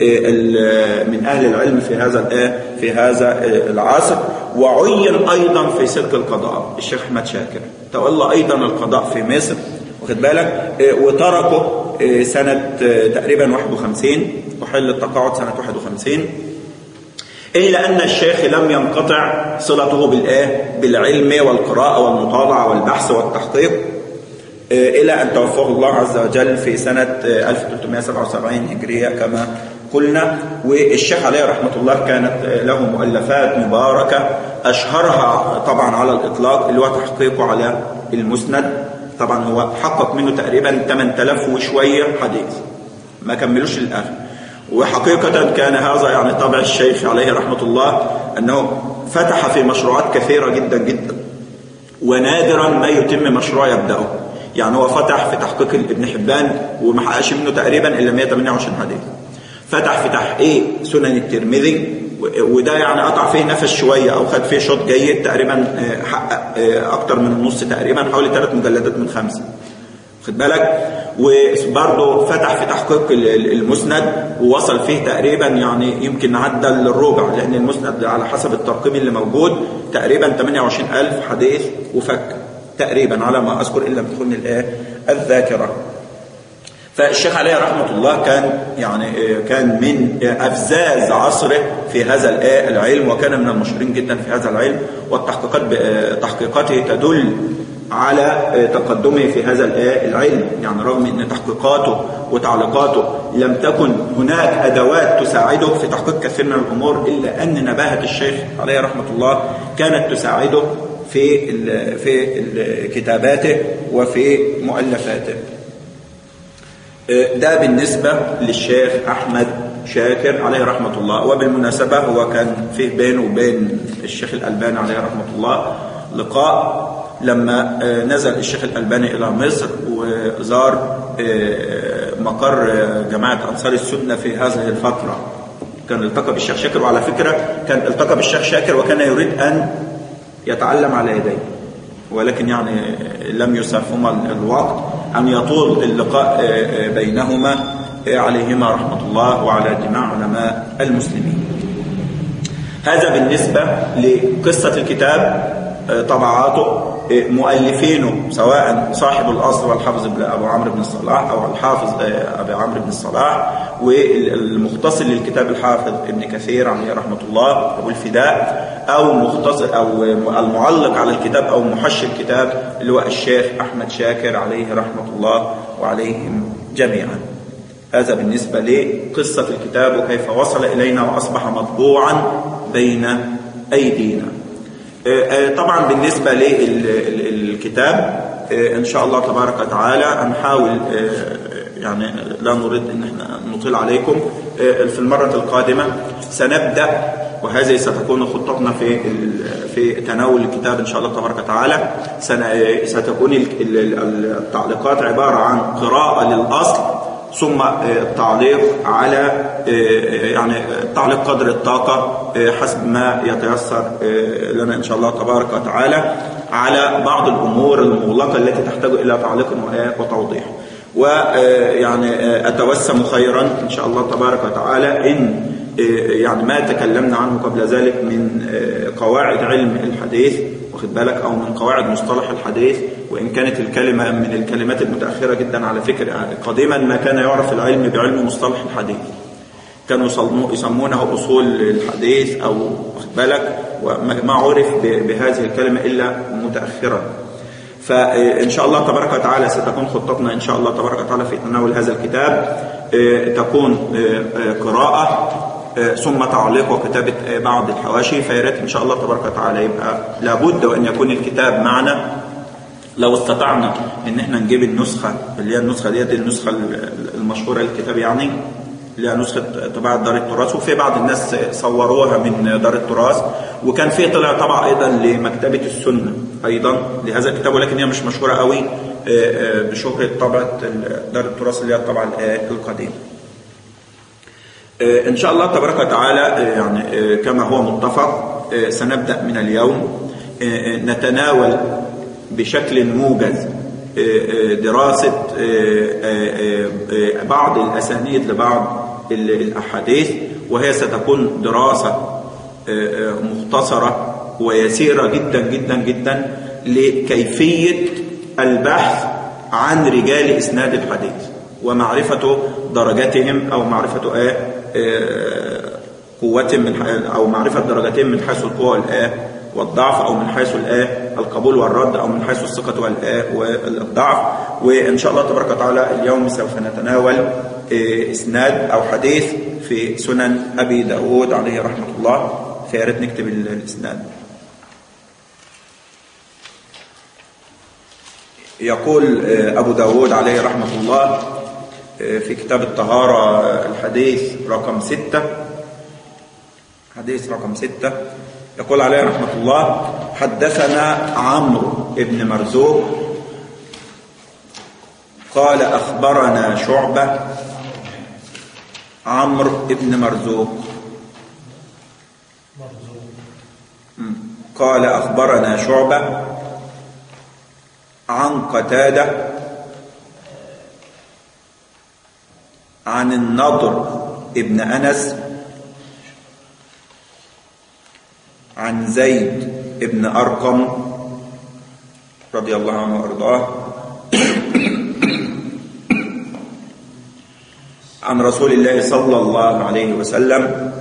من اهل العلم في هذا في هذا العصر وعين ايضا في سلك القضاء الشيخ احمد شاكر تولى ايضا القضاء في مصر واخد بالك وتركه سنه تقريبا 51 وحل التقاعد سنه 51 إلا أن الشيخ لم ينقطع صلته بالآه بالعلم والقراءة والمطالعة والبحث والتحقيق إلى أن توفاه الله عز وجل في سنة 1377 هجرية كما قلنا والشيخ عليه رحمة الله كانت له مؤلفات مباركة أشهرها طبعا على الإطلاق اللي هو تحقيقه على المسند طبعا هو حقق منه تقريبا 8000 وشوية حديث ما كملوش للآخر وحقيقة كان هذا يعني طبع الشيخ عليه رحمة الله أنه فتح في مشروعات كثيرة جدا جدا ونادرا ما يتم مشروع يبدأه يعني هو فتح في تحقيق ابن حبان وما حققش منه تقريبا الا 128 حديث فتح في تحقيق سنن الترمذي وده يعني قطع فيه نفس شويه او خد فيه شوط جيد تقريبا حقق اكتر من النص تقريبا حوالي ثلاث مجلدات من خمسه خد بالك وبرضه فتح في تحقيق المسند ووصل فيه تقريبا يعني يمكن عدى الربع لان المسند على حسب الترقيم اللي موجود تقريبا 28000 حديث وفك تقريبا على ما أذكر إن لم تكن الآية الذاكرة فالشيخ عليه رحمة الله كان يعني كان من أفزاز عصره في هذا العلم وكان من المشهورين جدا في هذا العلم والتحقيقات تحقيقاته تدل على آه، تقدمه في هذا الآ- العلم يعني رغم أن تحقيقاته وتعليقاته لم تكن هناك أدوات تساعده في تحقيق كثير من الأمور إلا أن نباهة الشيخ عليه رحمة الله كانت تساعده في ال- في ال- كتاباته وفي مؤلفاته ده بالنسبة للشيخ أحمد شاكر عليه رحمة الله وبالمناسبة هو كان فيه بينه وبين الشيخ الألباني عليه رحمة الله لقاء لما آه، نزل الشيخ الألباني إلى مصر وزار آه، مقر آه، جماعة أنصار السنة في هذه الفترة كان التقى بالشيخ شاكر وعلى فكرة كان التقى بالشيخ شاكر وكان يريد أن يتعلم على يديه ولكن يعني لم يسعفهما الوقت أن يطول اللقاء بينهما عليهما رحمة الله وعلى جميع علماء المسلمين هذا بالنسبة لقصة الكتاب طبعاته مؤلفينه سواء صاحب الأصل والحافظ ابن أبو عمرو بن الصلاح أو الحافظ أبي عمرو بن الصلاح والمختصر للكتاب الحافظ ابن كثير عليه رحمة الله أبو الفداء أو مختصر أو المعلق على الكتاب أو محشي الكتاب اللي هو الشيخ أحمد شاكر عليه رحمة الله وعليهم جميعا هذا بالنسبة لقصة الكتاب وكيف وصل إلينا وأصبح مطبوعا بين أيدينا طبعا بالنسبة للكتاب إن شاء الله تبارك وتعالى هنحاول يعني لا نريد ان احنا نطيل عليكم في المرة القادمة سنبدأ وهذه ستكون خطتنا في في تناول الكتاب ان شاء الله تبارك وتعالى ستكون التعليقات عبارة عن قراءة للأصل ثم التعليق على يعني تعليق قدر الطاقة حسب ما يتيسر لنا إن شاء الله تبارك وتعالى على بعض الأمور المغلقة التي تحتاج إلى تعليق وتوضيح ويعني أتوسم خيرا إن شاء الله تبارك وتعالى إن يعني ما تكلمنا عنه قبل ذلك من قواعد علم الحديث واخد بالك أو من قواعد مصطلح الحديث وإن كانت الكلمة من الكلمات المتأخرة جدا على فكرة قديما ما كان يعرف العلم بعلم مصطلح الحديث كانوا يسمونه أصول الحديث أو واخد بالك وما عرف بهذه الكلمة إلا متأخرا فإن شاء الله تبارك وتعالى ستكون خطتنا إن شاء الله تبارك وتعالى في تناول هذا الكتاب تكون قراءة ثم تعليق وكتابة بعض الحواشي فياريت إن شاء الله تبارك وتعالى يبقى لابد وأن يكون الكتاب معنا لو استطعنا ان احنا نجيب النسخة اللي هي النسخة ديت النسخة المشهورة للكتاب يعني اللي هي نسخة طباعة دار التراث وفي بعض الناس صوروها من دار التراث وكان في طلع طبعا ايضا لمكتبة السنة ايضا لهذا الكتاب ولكن هي مش مشهورة قوي بشهرة طبعة دار التراث اللي هي الطبعة القديمة ان شاء الله تبارك وتعالى يعني كما هو متفق سنبدأ من اليوم نتناول بشكل موجز دراسة بعض الأسانيد لبعض الأحاديث وهي ستكون دراسة مختصرة ويسيرة جدا جدا جدا لكيفية البحث عن رجال إسناد الحديث ومعرفة درجاتهم أو معرفة قوتهم من أو معرفة درجاتهم من حيث القوة والآه والضعف أو من حيث الآه القبول والرد أو من حيث الثقة والآه والضعف وإن شاء الله تبارك وتعالى اليوم سوف نتناول إسناد أو حديث في سنن أبي داود عليه رحمة الله فياريت نكتب الإسناد يقول أبو داود عليه رحمة الله في كتاب الطهارة الحديث رقم ستة حديث رقم ستة يقول عليه رحمة الله حدثنا عمرو بن مرزوق قال أخبرنا شعبة عمرو بن مرزوق قال أخبرنا شعبة عن قتادة عن النضر ابن أنس عن زيد ابن أرقم رضي الله عنه وأرضاه عن رسول الله صلى الله عليه وسلم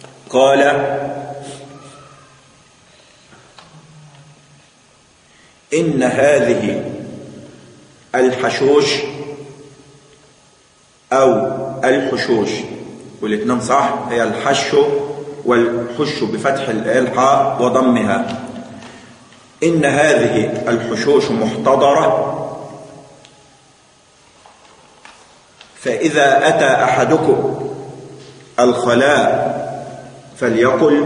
قال إن هذه الحشوش أو الحشوش والاثنين صح هي الحش والحش بفتح الحاء وضمها إن هذه الحشوش محتضرة فإذا أتى أحدكم الخلاء فليقل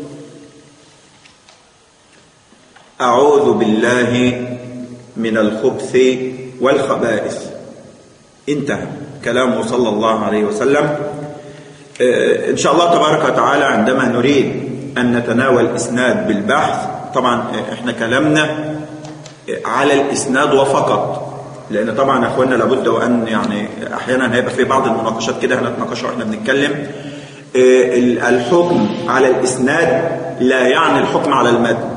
أعوذ بالله من الخبث والخبائث انتهى كلامه صلى الله عليه وسلم إن شاء الله تبارك وتعالى عندما نريد أن نتناول إسناد بالبحث طبعا إحنا كلامنا على الإسناد وفقط لأن طبعا يا أخواننا لابد وأن يعني أحيانا هيبقى في بعض المناقشات كده هنتناقشها وإحنا بنتكلم الحكم على الإسناد لا يعني الحكم على المتن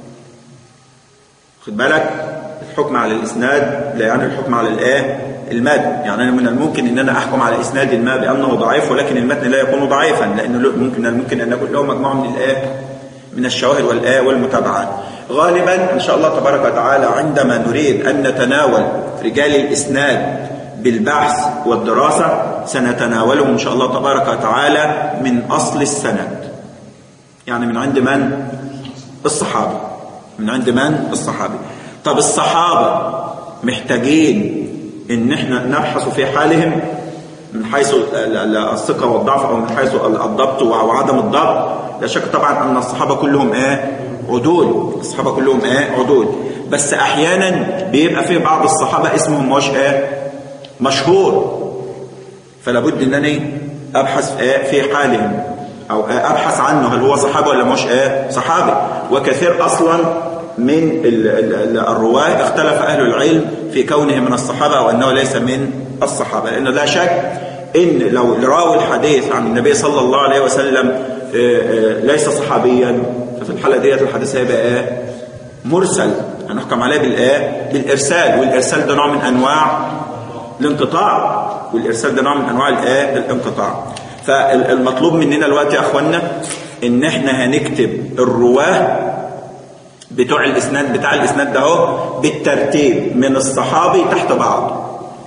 خد بالك الحكم على الإسناد لا يعني الحكم على الآه المتن يعني أنا من الممكن أن أنا أحكم على إسناد ما بأنه ضعيف ولكن المتن لا يكون ضعيفا لأنه ممكن ممكن أن يكون له مجموعة من الآه من الشواهد والآه والمتابعات غالبا إن شاء الله تبارك وتعالى عندما نريد أن نتناول رجال الإسناد بالبحث والدراسة سنتناولهم إن شاء الله تبارك وتعالى من أصل السند يعني من عند من؟ الصحابة من عند من؟ الصحابي طب الصحابة محتاجين ان احنا نبحث في حالهم من حيث الثقة والضعف او من حيث الضبط وعدم الضبط لا شك طبعا ان الصحابة كلهم ايه عدول الصحابة كلهم ايه عدول بس احيانا بيبقى في بعض الصحابة اسمهم مش ايه مشهور فلا بد ان انا ابحث ايه في حالهم او ابحث عنه هل هو صحابي ولا مش ايه صحابي وكثير اصلا من الرواه اختلف اهل العلم في كونه من الصحابه او انه ليس من الصحابه لانه لا شك ان لو راوي الحديث عن النبي صلى الله عليه وسلم ليس صحابيا ففي الحاله ديت الحديث هيبقى ايه مرسل هنحكم عليه بالايه بالارسال والارسال ده نوع من انواع الانقطاع والارسال ده نوع من انواع الايه الانقطاع فالمطلوب مننا الوقت يا اخوانا ان احنا هنكتب الرواه بتوع الاسناد بتاع الاسناد ده اهو بالترتيب من الصحابي تحت بعض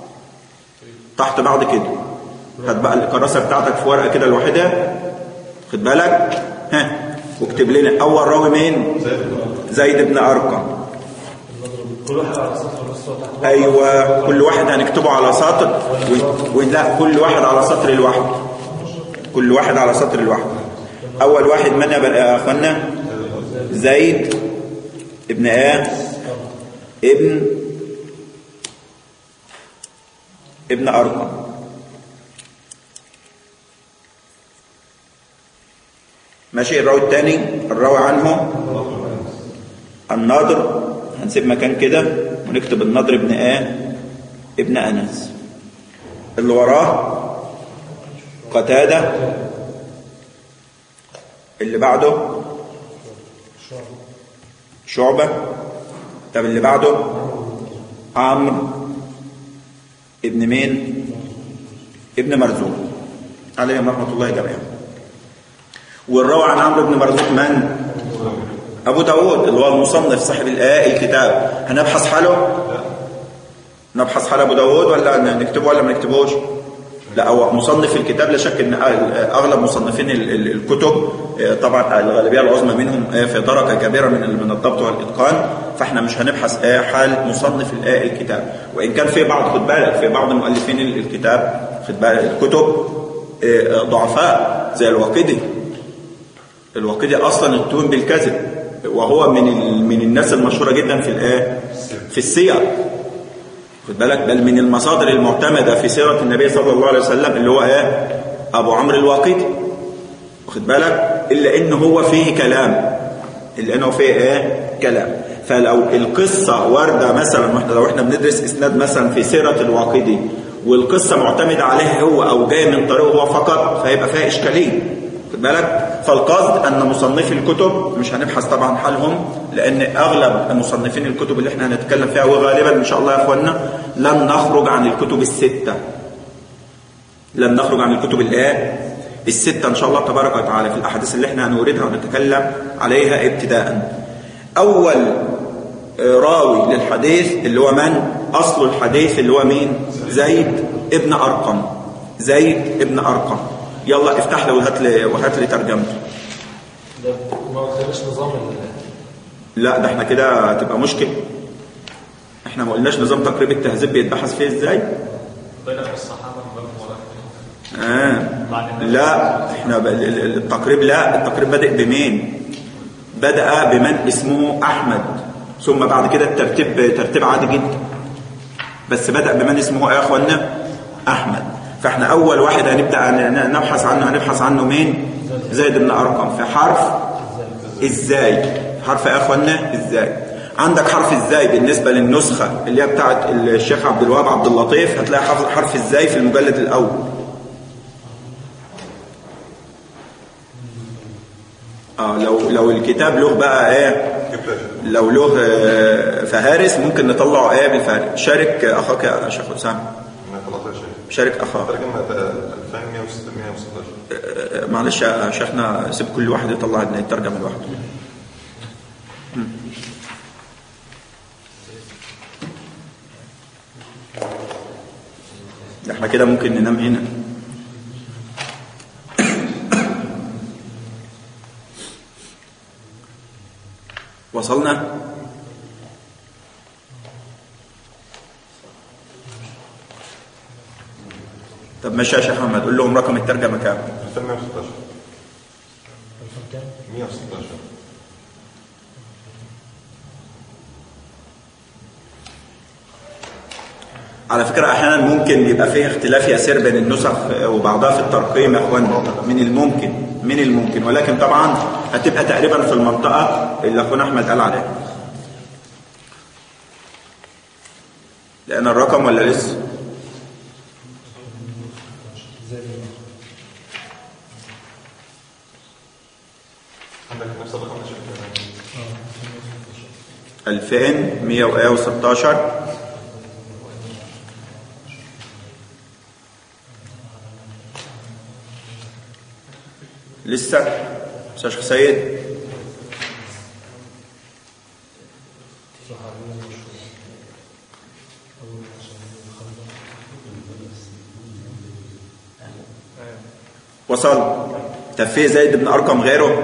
تحت بعض كده هات بقى الكراسه بتاعتك في ورقه كده لوحدها خد بالك ها واكتب لنا اول راوي مين زيد بن ارقم كل واحد على سطر بس وتحت ايوه كل واحد هنكتبه على سطر و... ولا كل واحد على سطر لوحده كل واحد على سطر لوحده اول واحد من يا اخوانا زيد ابن ايه ابن ابن ارقم ماشي الراوي الثاني الراوي عنه الناظر هنسيب مكان كده ونكتب النضر ابن ايه ابن انس اللي وراه قتاده اللي بعده شعبة طب اللي بعده عمرو ابن مين ابن مرزوق عليهم رحمة الله جميعا والروى عن عمرو بن مرزوق من أبو داود اللي هو المصنف صاحب الآية الكتاب هنبحث حاله نبحث حال أبو داود ولا نكتبه ولا ما نكتبوش لا هو مصنف الكتاب لا شك ان اغلب مصنفين الكتب طبعا الغالبيه العظمى منهم في درجه كبيره من من الضبط والاتقان فاحنا مش هنبحث حال مصنف الكتاب وان كان في بعض خد بالك في بعض مؤلفين الكتاب خد بالك الكتب ضعفاء زي الواقدي الواقدي اصلا اتهم بالكذب وهو من من الناس المشهوره جدا في الايه في السير خد بالك بل من المصادر المعتمدة في سيرة النبي صلى الله عليه وسلم اللي هو ايه ابو عمرو الواقدي واخد بالك الا ان هو فيه كلام الا انه فيه ايه كلام فلو القصة واردة مثلا واحنا لو احنا بندرس اسناد مثلا في سيرة الواقدي والقصة معتمدة عليه هو او جاية من طريقه هو فقط فهيبقى فيها اشكالية خد بالك فالقصد ان مصنفي الكتب مش هنبحث طبعا حالهم لان اغلب مصنفين الكتب اللي احنا هنتكلم فيها وغالبا ان شاء الله يا اخوانا لن نخرج عن الكتب الستة لن نخرج عن الكتب الايه الستة ان شاء الله تبارك وتعالى في الاحاديث اللي احنا هنوردها ونتكلم عليها ابتداء اول آه، راوي للحديث اللي هو من أصل الحديث اللي هو مين زيد ابن أرقم زيد ابن أرقم يلا افتح لي وهات لي وهات لي ترجمته ده ما قلتليش نظام ال- لا ده احنا كده هتبقى مشكل احنا ما قلناش نظام تقريب التهذيب بيتبحث فيه ازاي بين الصحابة باب ولا آه. لا احنا ب- ال- ال- التقريب لا التقريب بدأ بمين بدأ بمن اسمه أحمد ثم بعد كده الترتيب ترتيب عادي جدا بس بدأ بمن اسمه ايه يا اخوانا أحمد فاحنا أول واحد هنبدأ ن- نبحث عنه هنبحث عنه مين زيد بن أرقم في حرف ازاي حرف يا اخوانا ازاي عندك حرف ازاي بالنسبة للنسخة اللي هي بتاعت الشيخ عبد الوهاب عبد اللطيف هتلاقي حرف حرف ازاي في المجلد الأول اه لو لو الكتاب له بقى ايه جبت يا شيخ. لو له آه، فهارس ممكن نطلعه ايه بالفهارس شارك اخاك يا شيخ اسامه من 13 شيء شارك اخاك ترجمة 2116 آه، معلش يا شيخنا سيب كل واحد يطلع يترجم لوحده مم. ده احنا كده ممكن ننام هنا وصلنا طب ماشي يا شيخ محمد قول لهم رقم الترجمه كام 2116 الفم كام؟ 116 على فكرة أحيانا ممكن يبقى فيه اختلاف يسير بين النسخ وبعضها في الترقيم يا أخوانا من الممكن من الممكن ولكن طبعا هتبقى تقريبا في المنطقة اللي أخونا أحمد قال عليها لأن الرقم ولا لسه عندك نفس الرقم ده شيخ 2116 لسه شيخ سيد وصل طب في زيد بن ارقم غيره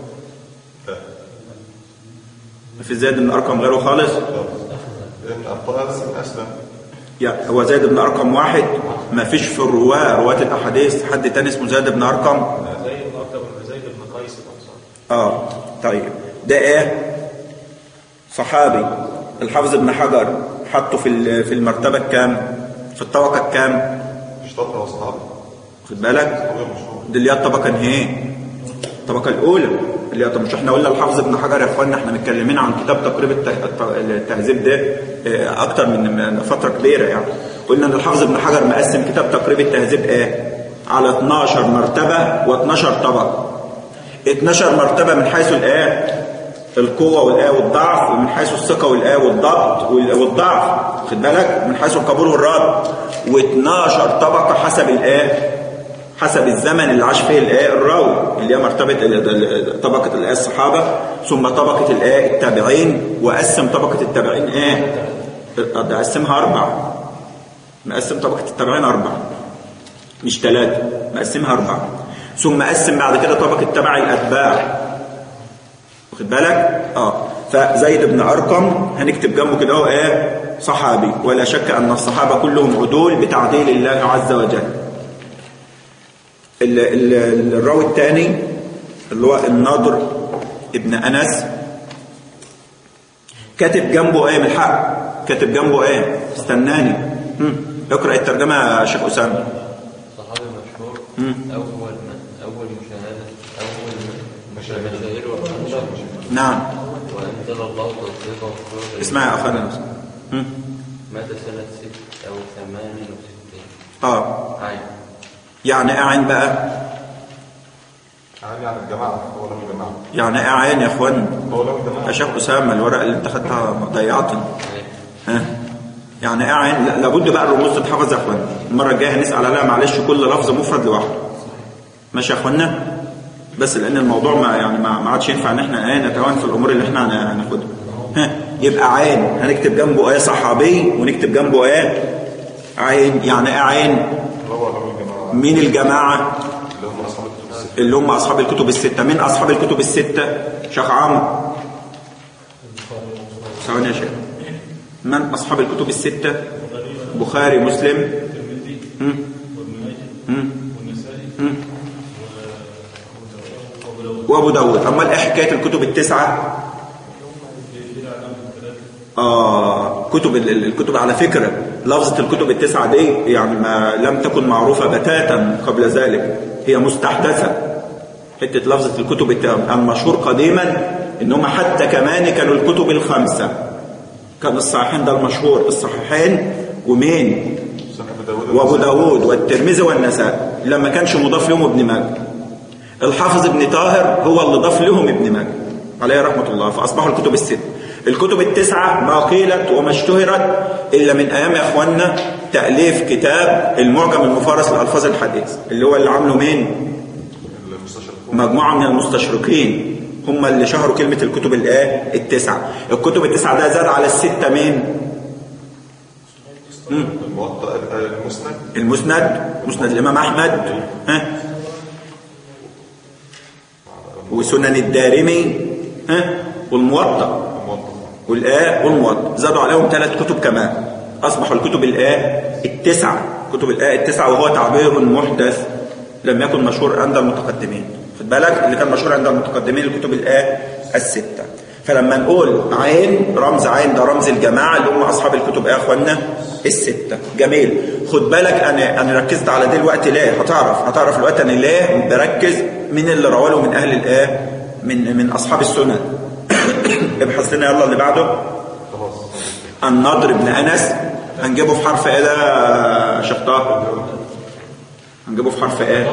في زيد بن ارقم غيره خالص لأن أبطال من أسلم يعني هو زيد بن ارقم واحد ما فيش في الرواه رواه الاحاديث حد تاني اسمه زيد بن ارقم زي بن أكتب بن زيد بن قيس الأنصاري اه طيب ده ايه صحابي الحافظ ابن حجر حطه في ال- في المرتبه الكام في الطبقه الكام مش طبقة وأصحابه خد بالك هو مشهور دي اللي هي الطبقه ايه الطبقه الاولى اللي هي طب مش احنا قلنا الحافظ ابن حجر يا اخوانا احنا متكلمين عن كتاب تقريب الت- الت- التهذيب ده اه، اكتر من من فتره كبيره يعني قلنا ان الحافظ ابن حجر مقسم كتاب تقريب التهذيب ايه على 12 مرتبه و12 طبقه 12 مرتبه من حيث الايه القوة والآية والضعف ومن حيث الثقة والآية والضبط وال- والضعف خد بالك من حيث القبول والرد و12 طبقة حسب الآية حسب الزمن اللي عاش فيه الآية الراوي اللي هي مرتبة ال- ال- طبقة الآية الصحابة ثم طبقة الآية التابعين وقسم طبقة التابعين إيه؟ ده قسمها أربع مقسم طبقة التابعين أربع مش ثلاثة مقسمها أربع ثم قسم بعد كده طبقة تبع الأتباع واخد بالك اه فزيد بن ارقم هنكتب جنبه كده اهو ايه صحابي ولا شك ان الصحابه كلهم عدول بتعديل الله عز وجل ال- ال- الراوي الثاني اللي هو النضر ابن انس كاتب جنبه ايه من الحق كاتب جنبه ايه استناني هم. اقرا الترجمه يا شيخ اسامه صحابي مشهور أول من أول مشاهدة أول من مشاهير ومشاهير نعم وأنزل الله تصديقه وخروجه اسمع يا اخوانا هم. مات سنة ست أو ثمان وستين اه عين يعني ايه عين بقى عالي عن الجماعة هو له جماعة يعني ايه عين يا اخوان هو له جماعة يا شيخ اسامه الورقه اللي انت خدتها ضيعتني عين ها يعني ايه عين لا- لابد بقى الرموز تتحفظ يا اخوان المره الجايه هنسال عليها معلش كل لفظ مفرد لوحده ماشي يا اخوانا بس لان الموضوع ما يعني ما ما عادش ينفع ان احنا ايه نتوان في الامور اللي احنا هن- هناخدها ها يبقى عين هنكتب جنبه ايه صحابي ونكتب جنبه ايه عين يعني ايه عين اللي هو اللي هو الجماعة مين الجماعة اللي هم أصحاب الكتب الستة اللي هم أصحاب الكتب الستة مين أصحاب الكتب الستة شيخ عمرو ثواني يا شيخ من أصحاب الكتب الستة بخاري مسلم مم. مم. مم. وابو داود امال ايه حكايه الكتب التسعه آه كتب ال- ال- الكتب على فكرة لفظة الكتب التسعة دي يعني ما لم تكن معروفة بتاتا قبل ذلك هي مستحدثة حتة لفظة الكتب الت- المشهور قديما ان هم حتى كمان كانوا الكتب الخمسة كان الصحيحين ده المشهور الصحيحين ومين سنة أبو داود وابو داود والترمذي والنسائي لما كانش مضاف لهم ابن ماجه الحافظ ابن طاهر هو اللي ضاف لهم ابن ماجه عليه رحمه الله فاصبحوا الكتب الست الكتب التسعه ما قيلت وما اشتهرت الا من ايام يا اخواننا تاليف كتاب المعجم المفارس لالفاظ الحديث اللي هو اللي عامله مين المستشرقون مجموعه من المستشرقين هم اللي شهروا كلمه الكتب الايه التسعه الكتب التسعه ده زاد على السته مين الموطأ المسند المسند مسند الإمام أحمد ها وسنن الدارمي ها والموطأ الموطأ والآه والموطأ زادوا عليهم ثلاث كتب كمان أصبحوا الكتب الآه التسعة كتب الآه التسعة وهو تعبير محدث لم يكن مشهور عند المتقدمين خد بالك اللي كان مشهور عند المتقدمين الكتب الآه الستة فلما نقول عين رمز عين ده رمز الجماعة اللي هم أصحاب الكتب إيه يا أخوانا الستة جميل خد بالك أنا أنا ركزت على دي الوقت ليه هتعرف هتعرف الوقت أنا ليه بركز مين اللي رواله من أهل الآه من من أصحاب السنن ابحث لنا يلا اللي بعده خلاص النضر بن انس هنجيبه في حرف ايه ده يا شيخ طه هنجيبه في حرف ايه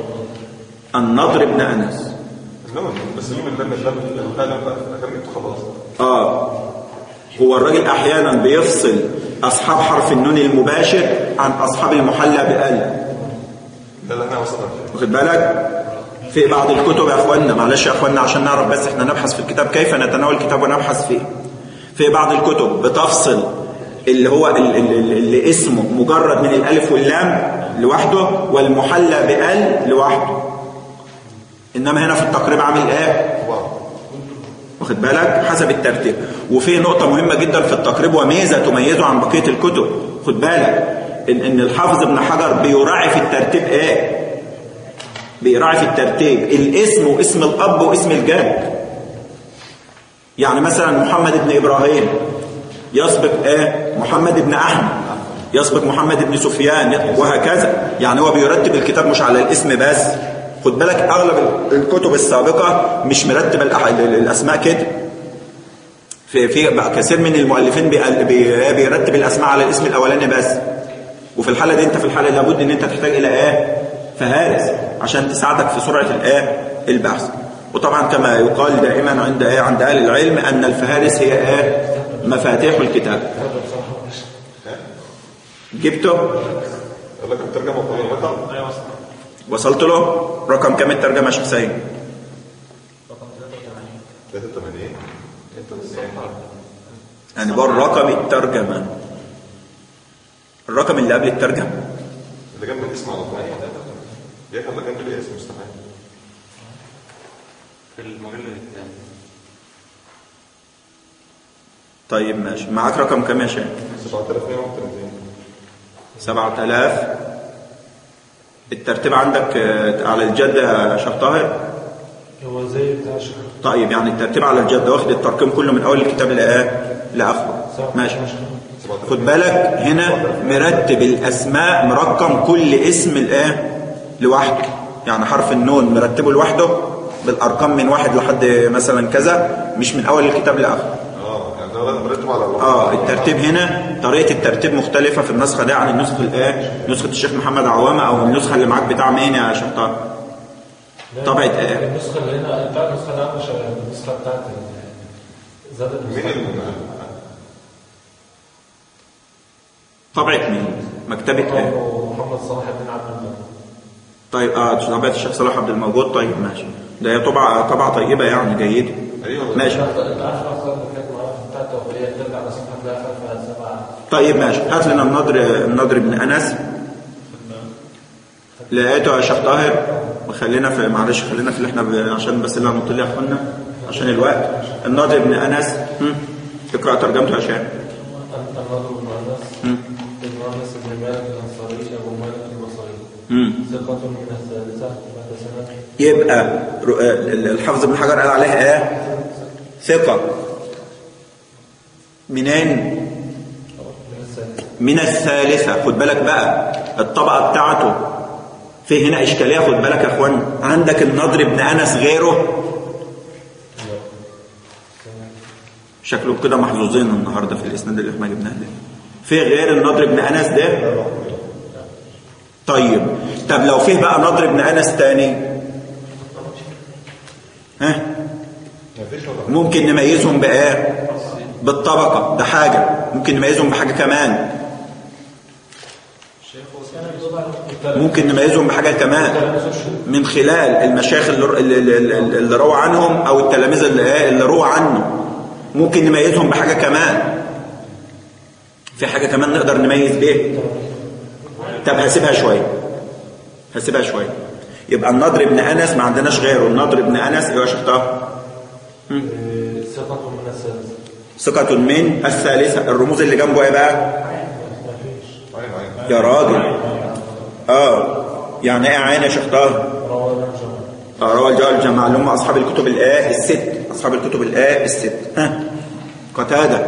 النضر بن انس النون بس مين اللي لم اللم القلم أكملت خلاص اه هو الراجل احيانا بيفصل اصحاب حرف النون المباشر عن اصحاب المحلى بال ده اللي احنا وصلنا فيه واخد بالك في بعض الكتب يا اخواننا معلش يا اخواننا عشان نعرف بس احنا نبحث في الكتاب كيف نتناول الكتاب ونبحث فيه في بعض الكتب بتفصل اللي هو ال- ال- ال- اللي اسمه مجرد من الالف واللام لوحده والمحلى بال لوحده انما هنا في التقريب عامل ايه واو واخد بالك حسب الترتيب وفي نقطة مهمة جدا في التقريب وميزة تميزه عن بقية الكتب خد بالك ان, إن الحافظ ابن حجر بيراعي في الترتيب ايه بيراعي في الترتيب الاسم واسم الاب واسم الجد يعني مثلا محمد بن ابراهيم يسبق ايه محمد بن احمد يسبق محمد بن سفيان وهكذا يعني هو بيرتب الكتاب مش على الاسم بس خد بالك اغلب الكتب السابقه مش مرتب الأح- الاسماء كده في في بقى كثير من المؤلفين بي- بي- بيرتب الاسماء على الاسم الاولاني بس وفي الحاله دي انت في الحاله لابد ان انت تحتاج الى ايه فهارس عشان تساعدك في سرعه الايه البحث وطبعا كما يقال دائما عند ايه عند اهل العلم ان الفهارس هي ايه مفاتيح الكتاب جبته يقول لك الترجمة وكل الرقم ايوه صح وصلت له رقم كام الترجمه يا شيخ سيد رقم 83 83 يعني بقول رقم الترجمه الرقم اللي قبل الترجمه اللي جنب الاسم على طول يا اخي اللي جنب الاسم مستحيل في المجلد الثاني طيب ماشي معاك رقم كام يا شيخ 7131 7000 الترتيب عندك آه، على الجد يا شيخ طاهر هو زي بتاع الشيخ طيب يعني الترتيب على الجد واخد الترقيم كله من اول الكتاب لايه لاخره ماشي خد بالك هنا مرتب الاسماء مرقم كل اسم الايه لوحده يعني حرف النون مرتبه لوحده بالارقام من واحد لحد مثلا كذا مش من اول الكتاب لاخره اه يعني ده مرتب على الرقم اه الترتيب هنا طريقه الترتيب مختلفه في النسخه دي عن النسخه الايه نسخه الشيخ محمد عوامه او النسخه اللي معاك بتاع مين يا شيخ طه طبعة ايه النسخة اللي هنا بتاع النسخة اللي عاملة شبه النسخة بتاعت ال- زاد مين النسخة اللي طبعه مين مكتبه ايه محمد صلاح الدين عبد الله طيب اه طبعه الشيخ صلاح عبد الموجود طيب ماشي ده هي طبعه طبعه طيبه يعني جيده ايوه ماشي انت عارف اصلا اللي كانت معانا بتاعته وهي ترجع لصفحه تلاقيها خلفها سبعه طيب ماشي هات لنا النضر النضر بن انس لقيته يا شيخ طاهر وخلينا في معلش خلينا في اللي احنا ب... عشان بس اللي هنطلع يا اخوانا عشان الوقت النضر بن انس هم؟ اقرا ترجمته يا شيخ النضر بن انس ابن انس بن مالك الانصاري ابو مالك البصري هم. ثقة من الثالثة بعد سنة يبقى ر- ال- الحافظ ابن حجر قال عليها ايه ثقة منين من الثالثة من الثالثة خد بالك بقى الطبقة بتاعته في هنا إشكالية خد بالك يا أخوان عندك النضر بن أنس غيره شكله كده محظوظين النهاردة في الإسناد اللي احنا جبناه ده في غير النضر بن أنس ده طيب طب لو فيه بقى نضر بن أنس تاني ها مفيش ولا ممكن نميزهم بإيه بالطبقة ده حاجة ممكن نميزهم بحاجة كمان ممكن نميزهم بحاجة كمان من خلال المشايخ اللي, اللي, اللي, اللي روى عنهم أو التلاميذ اللي, إيه اللي روى عنه ممكن نميزهم بحاجة كمان في حاجة كمان نقدر نميز بيه طب هسيبها شوية هسيبها شوية يبقى النضر بن أنس ما عندناش غيره النضر بن أنس ايوه شفتها ثقة من الثالثة ثقة من الثالثة الرموز اللي جنبه ايه بقى مفيش عين عين يا راجل اه يعني ايه عين يا شيخ طاهر روى الجمع آه، روى الجوال الجماعة اللي هم أصحاب الكتب الآ الست أصحاب الكتب الآ الست ها قتادة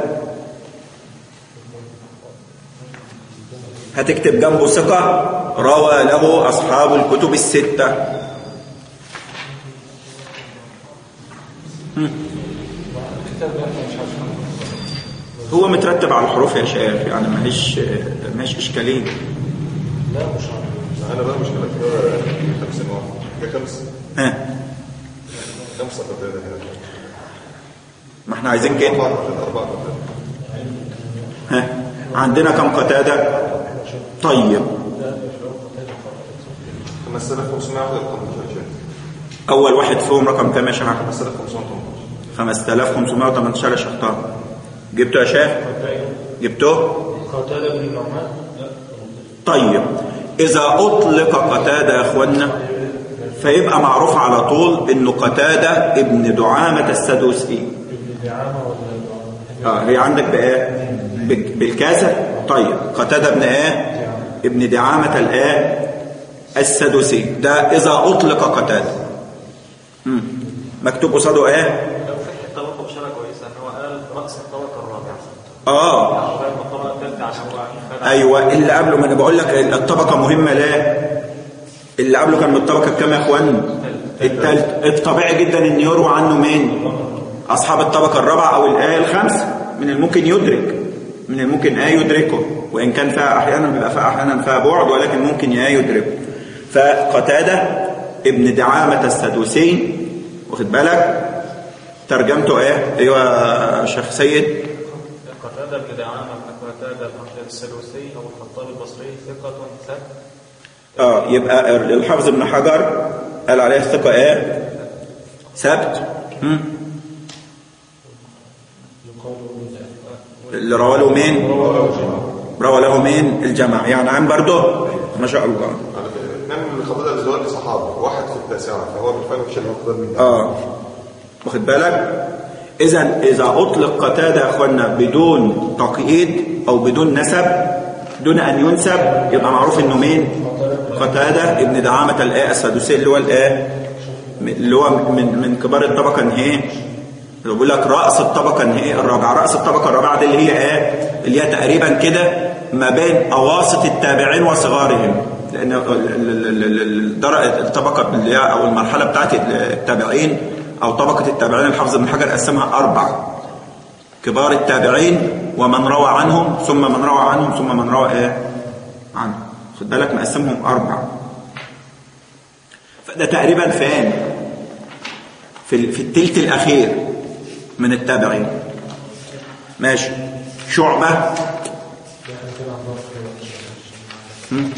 هتكتب جنبه ثقة روى له أصحاب الكتب الستة الكتاب ده احنا مش عارفين هو مترتب على الحروف يا شيخ يعني ما هيش ما هيش إشكالية لا مش عارفين انا بقى مشكلتي بقى خمس واحد في خمس ها خمسه قتاده هنا ما احنا عايزين كده اربعه قتاده اربعه قتاده ها عندنا كم قتادة طيب 5518 أول واحد فيهم رقم كام يا شيخ 5518 5518 يا شيخ طه جبته يا شيخ جبته قتادة بن النعمان طيب إذا أطلق قتادة يا أخوانا فيبقى معروف على طول إنه قتادة ابن دعامة السدوسي ابن دعامة ولا آه هي عندك بإيه بك- بالكاسر طيب قتادة ابن إيه ابن دعامة الإيه السدوسي ده إذا أطلق قتادة مم. مكتوب قصاده إيه لو في حته برضه بشاره كويسه ان هو قال راس الطبقه الرابعه آه لغايه ما الطبقه الثالثه عشان هو خد ايوه اللي قبله ما انا بقول لك الطبقه مهمه ليه اللي قبله كان من الطبقه الكام يا اخوان الثالث الطبيعي جدا ان يروى عنه مين اصحاب الطبقه الرابعه او الايه الخامسه من الممكن يدرك من الممكن ايه يدركه وان كان فيها احيانا بيبقى فيها احيانا فيها بعد ولكن ممكن ايه يدركه فقتاده ابن دعامه السدوسي واخد بالك ترجمته ايه ايوه يا شيخ سيد قتاده بن دعامه بن قتاده السدوسي او الخطاب البصري ثقه ثبت اه يبقى الحافظ ابن حجر قال عليه الثقة ايه ثبت مم. اللي روى له مين روى له مين الجماعة يعني عن برضه ما شاء الله اثنين من الخطيئة الزوال صحابة واحد في التاسعة فهو بالفعل مش اللي أفضل من اه واخد بالك اذا اذا اطلق قتاده يا اخوانا بدون تقييد او بدون نسب دون ان ينسب يبقى معروف انه مين قتاده ابن دعامه الايه السدوسي اللي هو الايه اللي هو من من كبار الطبقه النهائيه اللي بيقول لك راس الطبقه النهائيه الرابعه راس الطبقه الرابعه دي اللي هي ايه اللي هي تقريبا كده ما بين اواسط التابعين وصغارهم لان ال- ال- ال- ال- الدر- الطبقه اللي هي او المرحله بتاعت التابعين او طبقه التابعين الحافظ ابن حجر قسمها اربع كبار التابعين ومن روى عنهم ثم من روى عنهم ثم من روى ايه عنهم خد بالك مقسمهم اربع فده تقريبا فين في ال- في التلت الاخير من التابعين ماشي شعبه هم؟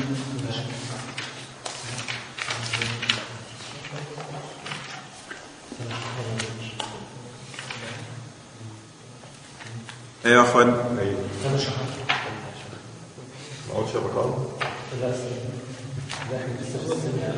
ايه يا اخوان ايوه انا شحن ما قلتش يا بكار لا لا احنا لسه في السنة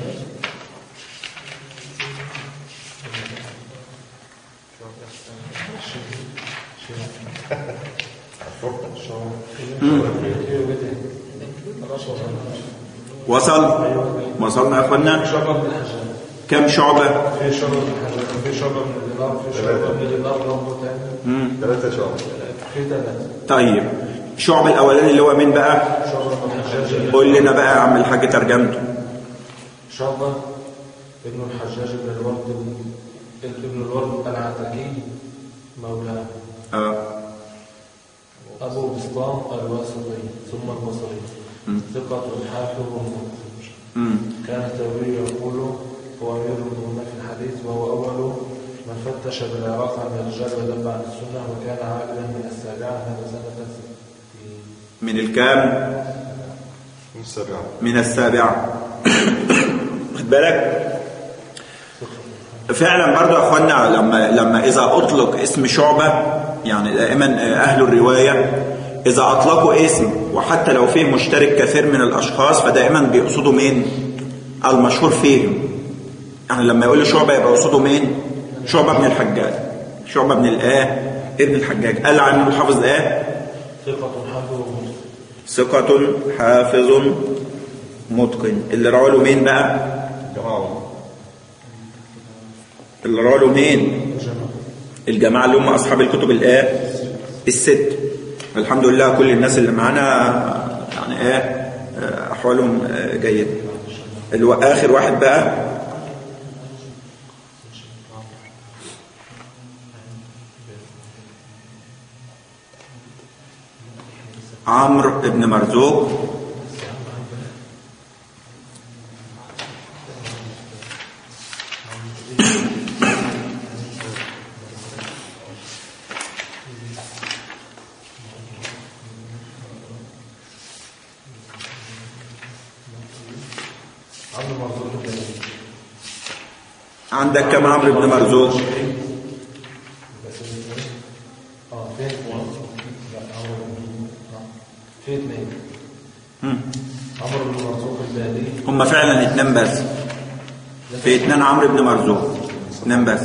وصل وصلنا يا اخوانا شعبة من الحجاج كم شعبة في شعبة من الحجاج في شعبة من الدينار في شعبة من الدينار برضه تاني ثلاثة شهور في ثلاثة طيب الشعب الاولاني اللي هو مين بقى شعبة من الحجاج قول لنا بقى يا عم الحاج ترجمته شعبة ابن الحجاج بن الورد ابن الورد العتكي مولاه اه أبو بسطام الواسطي ثم البصري ثقة حافظ متقن. امم كان الثوري يقول هو أمير المؤمنين في الحديث وهو أول من فتش بالعراق عن الرجال ودب عن السنة وكان عابدا من السابعة هذا سنة ستين. من الكام من السابعة من السابعة خد بالك فعلا برضو يا اخوانا لما لما اذا اطلق اسم شعبة يعني دائما اهل الرواية اذا اطلقوا اسم وحتى لو فيه مشترك كثير من الاشخاص فدائما بيقصدوا مين المشهور فيهم يعني لما يقول لي شعبة يبقى يقصدوا مين شعبة بن الحجاج شعبة بن الآه ابن الحجاج قال عنه الحافظ ايه ثقة حافظ متقن. ثقة حافظ متقن اللي روى له مين بقى جماعة اللي روى له مين الجماعة اللي هم أصحاب الكتب الآه الست الحمد لله كل الناس اللي معانا يعني ايه آه، أحوالهم آه، جيدة اللي هو آخر واحد بقى عمرو بن مرزوق عبد مرزوق الدليل عندك كم عمرو بن مرزوق بس الاثنين اه في اثنين لا عمرو بن آه. في اثنين عمرو بن مرزوق البادي هم فعلا اتنين بس في اتنين عمرو بن مرزوق اتنين بس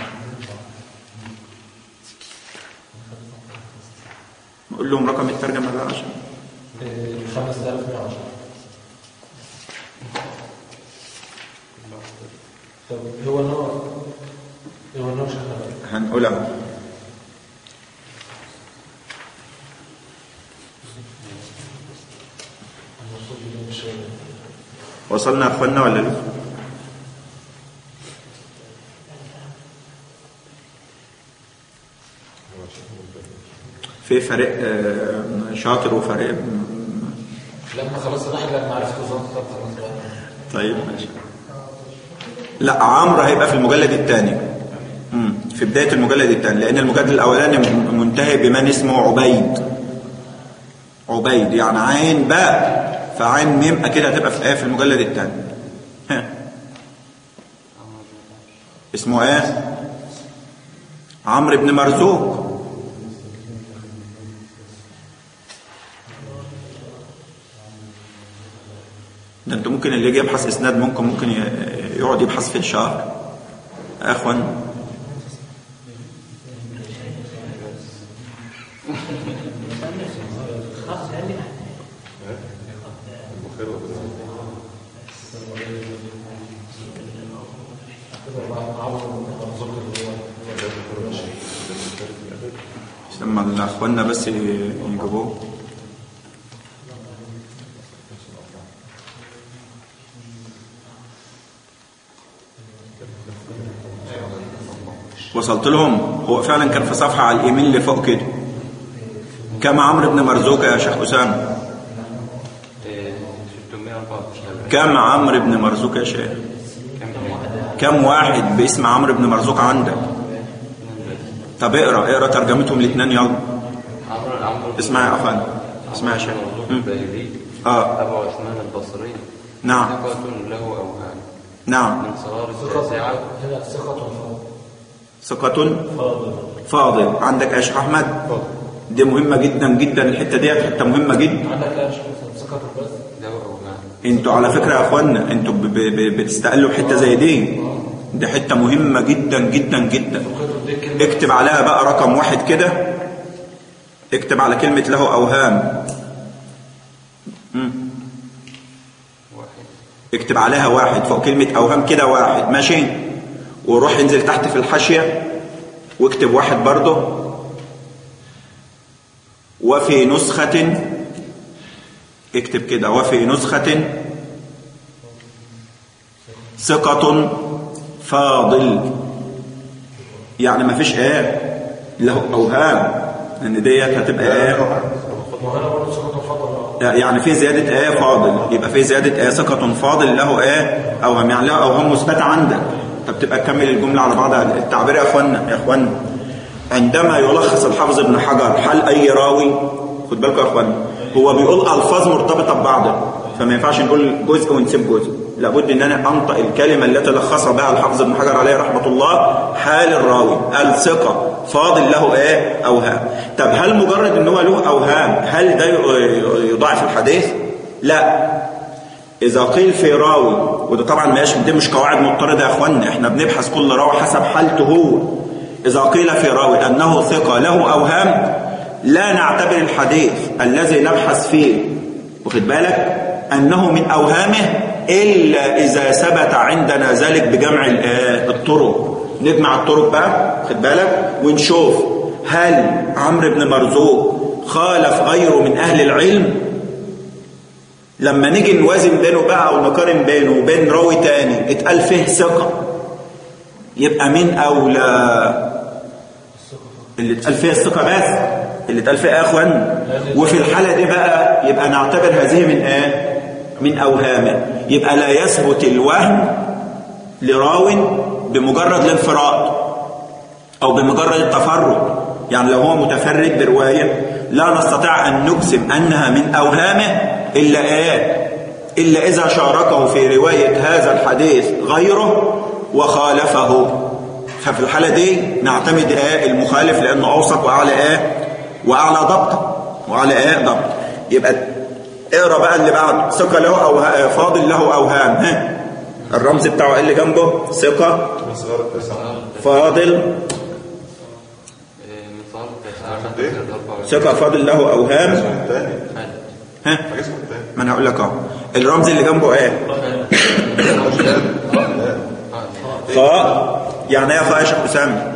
نقول لهم رقم الترجمة بقى عشان 5110 طب هو نوع هو نوع شغال هنقولها المفروض يكون شغال وصلنا يا اخوانا ولا لسه في فريق آه، شاطر وفريق لما خلاص الواحد لما عرفت ظبط خلاص بقى طيب ماشي لا عمرو هيبقى في المجلد الثاني في بداية المجلد الثاني لأن المجلد الأولاني م- منتهي بمن اسمه عبيد عبيد يعني عين باء فعين ميم أكيد هتبقى في إيه في المجلد الثاني ها. اسمه إيه عمرو بن مرزوق ده انت ممكن اللي يجي يبحث اسناد ممكن ممكن ي- يقعد يبحث في الشهر يا اخوان البخاري ولا عمرو بن مرزوق اللي هو لما اخواننا بس ي- يجيبوه وصلت لهم هو فعلا كان في صفحة على اليمين اللي فوق كده كم عمرو بن مرزوق يا شيخ أسامة إيه، 614 كم عمرو بن مرزوق يا شيخ كم كم واحد باسم عمرو بن مرزوق عندك طب اقرا اقرا ترجمتهم الاثنين يلا عمرو عمرو اسمع يا افندم اسمع يا شيخ مرزوق مم. الباهلي اه أبو عثمان البصري نعم ثقة له أوهام نعم من صغار التاسعة هنا ثقة فاضل ثقة فاضل فاضل عندك يا شيخ احمد دي مهمة جدا جدا الحتة ديت حتة مهمة جدا عندك لا شيء مثلا سقط بس ده أو معنى انتوا على فكرة يا اخوانا انتوا ب- ب- ب- بتستقلوا حتة زي دي دي حتة مهمة جدا جدا جدا سقط دي كلمة اكتب عليها بقى رقم واحد كده اكتب على كلمة له أوهام مم. واحد اكتب عليها واحد فوق كلمة أوهام كده واحد ماشي وروح انزل تحت في الحاشية واكتب واحد برضه وفي نسخة اكتب كده وفي نسخة ثقة فاضل يعني ما فيش ايه له اوهام لان ديت هتبقى ايه وهنا برضه سقط فضل يعني في زيادة ايه فاضل يبقى في زيادة ايه ثقة فاضل له ايه اوهام يعني له اوهام مثبتة عندك طب تبقى تكمل الجملة على بعضها التعبير يا اخوانا يا اخوانا عندما يلخص الحافظ ابن حجر حال اي راوي خد بالكم يا اخوانا هو بيقول الفاظ مرتبطة ببعضها فما ينفعش نقول جزء ونسيب جزء لابد ان انا انطق الكلمة التي لخصها بها الحافظ ابن حجر عليه رحمة الله حال الراوي الثقة فاضل له ايه اوهام طب هل مجرد ان هو له اوهام هل ده ي- يضاعف الحديث لا إذا قيل في راوي وده طبعا ماشي دي مش قواعد مضطردة يا أخوانا إحنا بنبحث كل راوي حسب حالته هو إذا قيل في راوي أنه ثقة له أوهام لا نعتبر الحديث الذي نبحث فيه واخد بالك أنه من أوهامه إلا إذا ثبت عندنا ذلك بجمع ال- آه، الطرق نجمع الطرق بقى خد بالك ونشوف هل عمرو بن مرزوق خالف غيره من أهل العلم لما نيجي نوازن بينه بقى او نقارن بينه وبين راوي تاني اتقال فيه ثقة يبقى مين اولى اللي اتقال فيه الثقة بس اللي اتقال فيه اخوان وفي الحالة دي بقى يبقى نعتبر هذه من ايه من اوهامه يبقى لا يثبت الوهم لراو بمجرد الانفراد او بمجرد التفرد يعني لو هو متفرد برواية لا نستطيع ان نجزم انها من اوهامه الا ايه الا اذا شاركه في رواية هذا الحديث غيره وخالفه ففي الحالة دي نعتمد ايه المخالف لانه اوثق واعلى ايه واعلى ضبط واعلى ايه ضبط يبقى اقرا بقى اللي بعد ثقة له او فاضل له اوهام ها الرمز بتاعه إيه اللي جنبه ثقة صغار التسعة فاضل آه، من صار التاسعة إيه؟ خمسة أربعة ثقة فاضل له أوهام الثاني ها اسمه الثاني ما أنا هقول لك أهو الرمز اللي جنبه إيه خاء يعني إيه خاء يا شيخ أسامة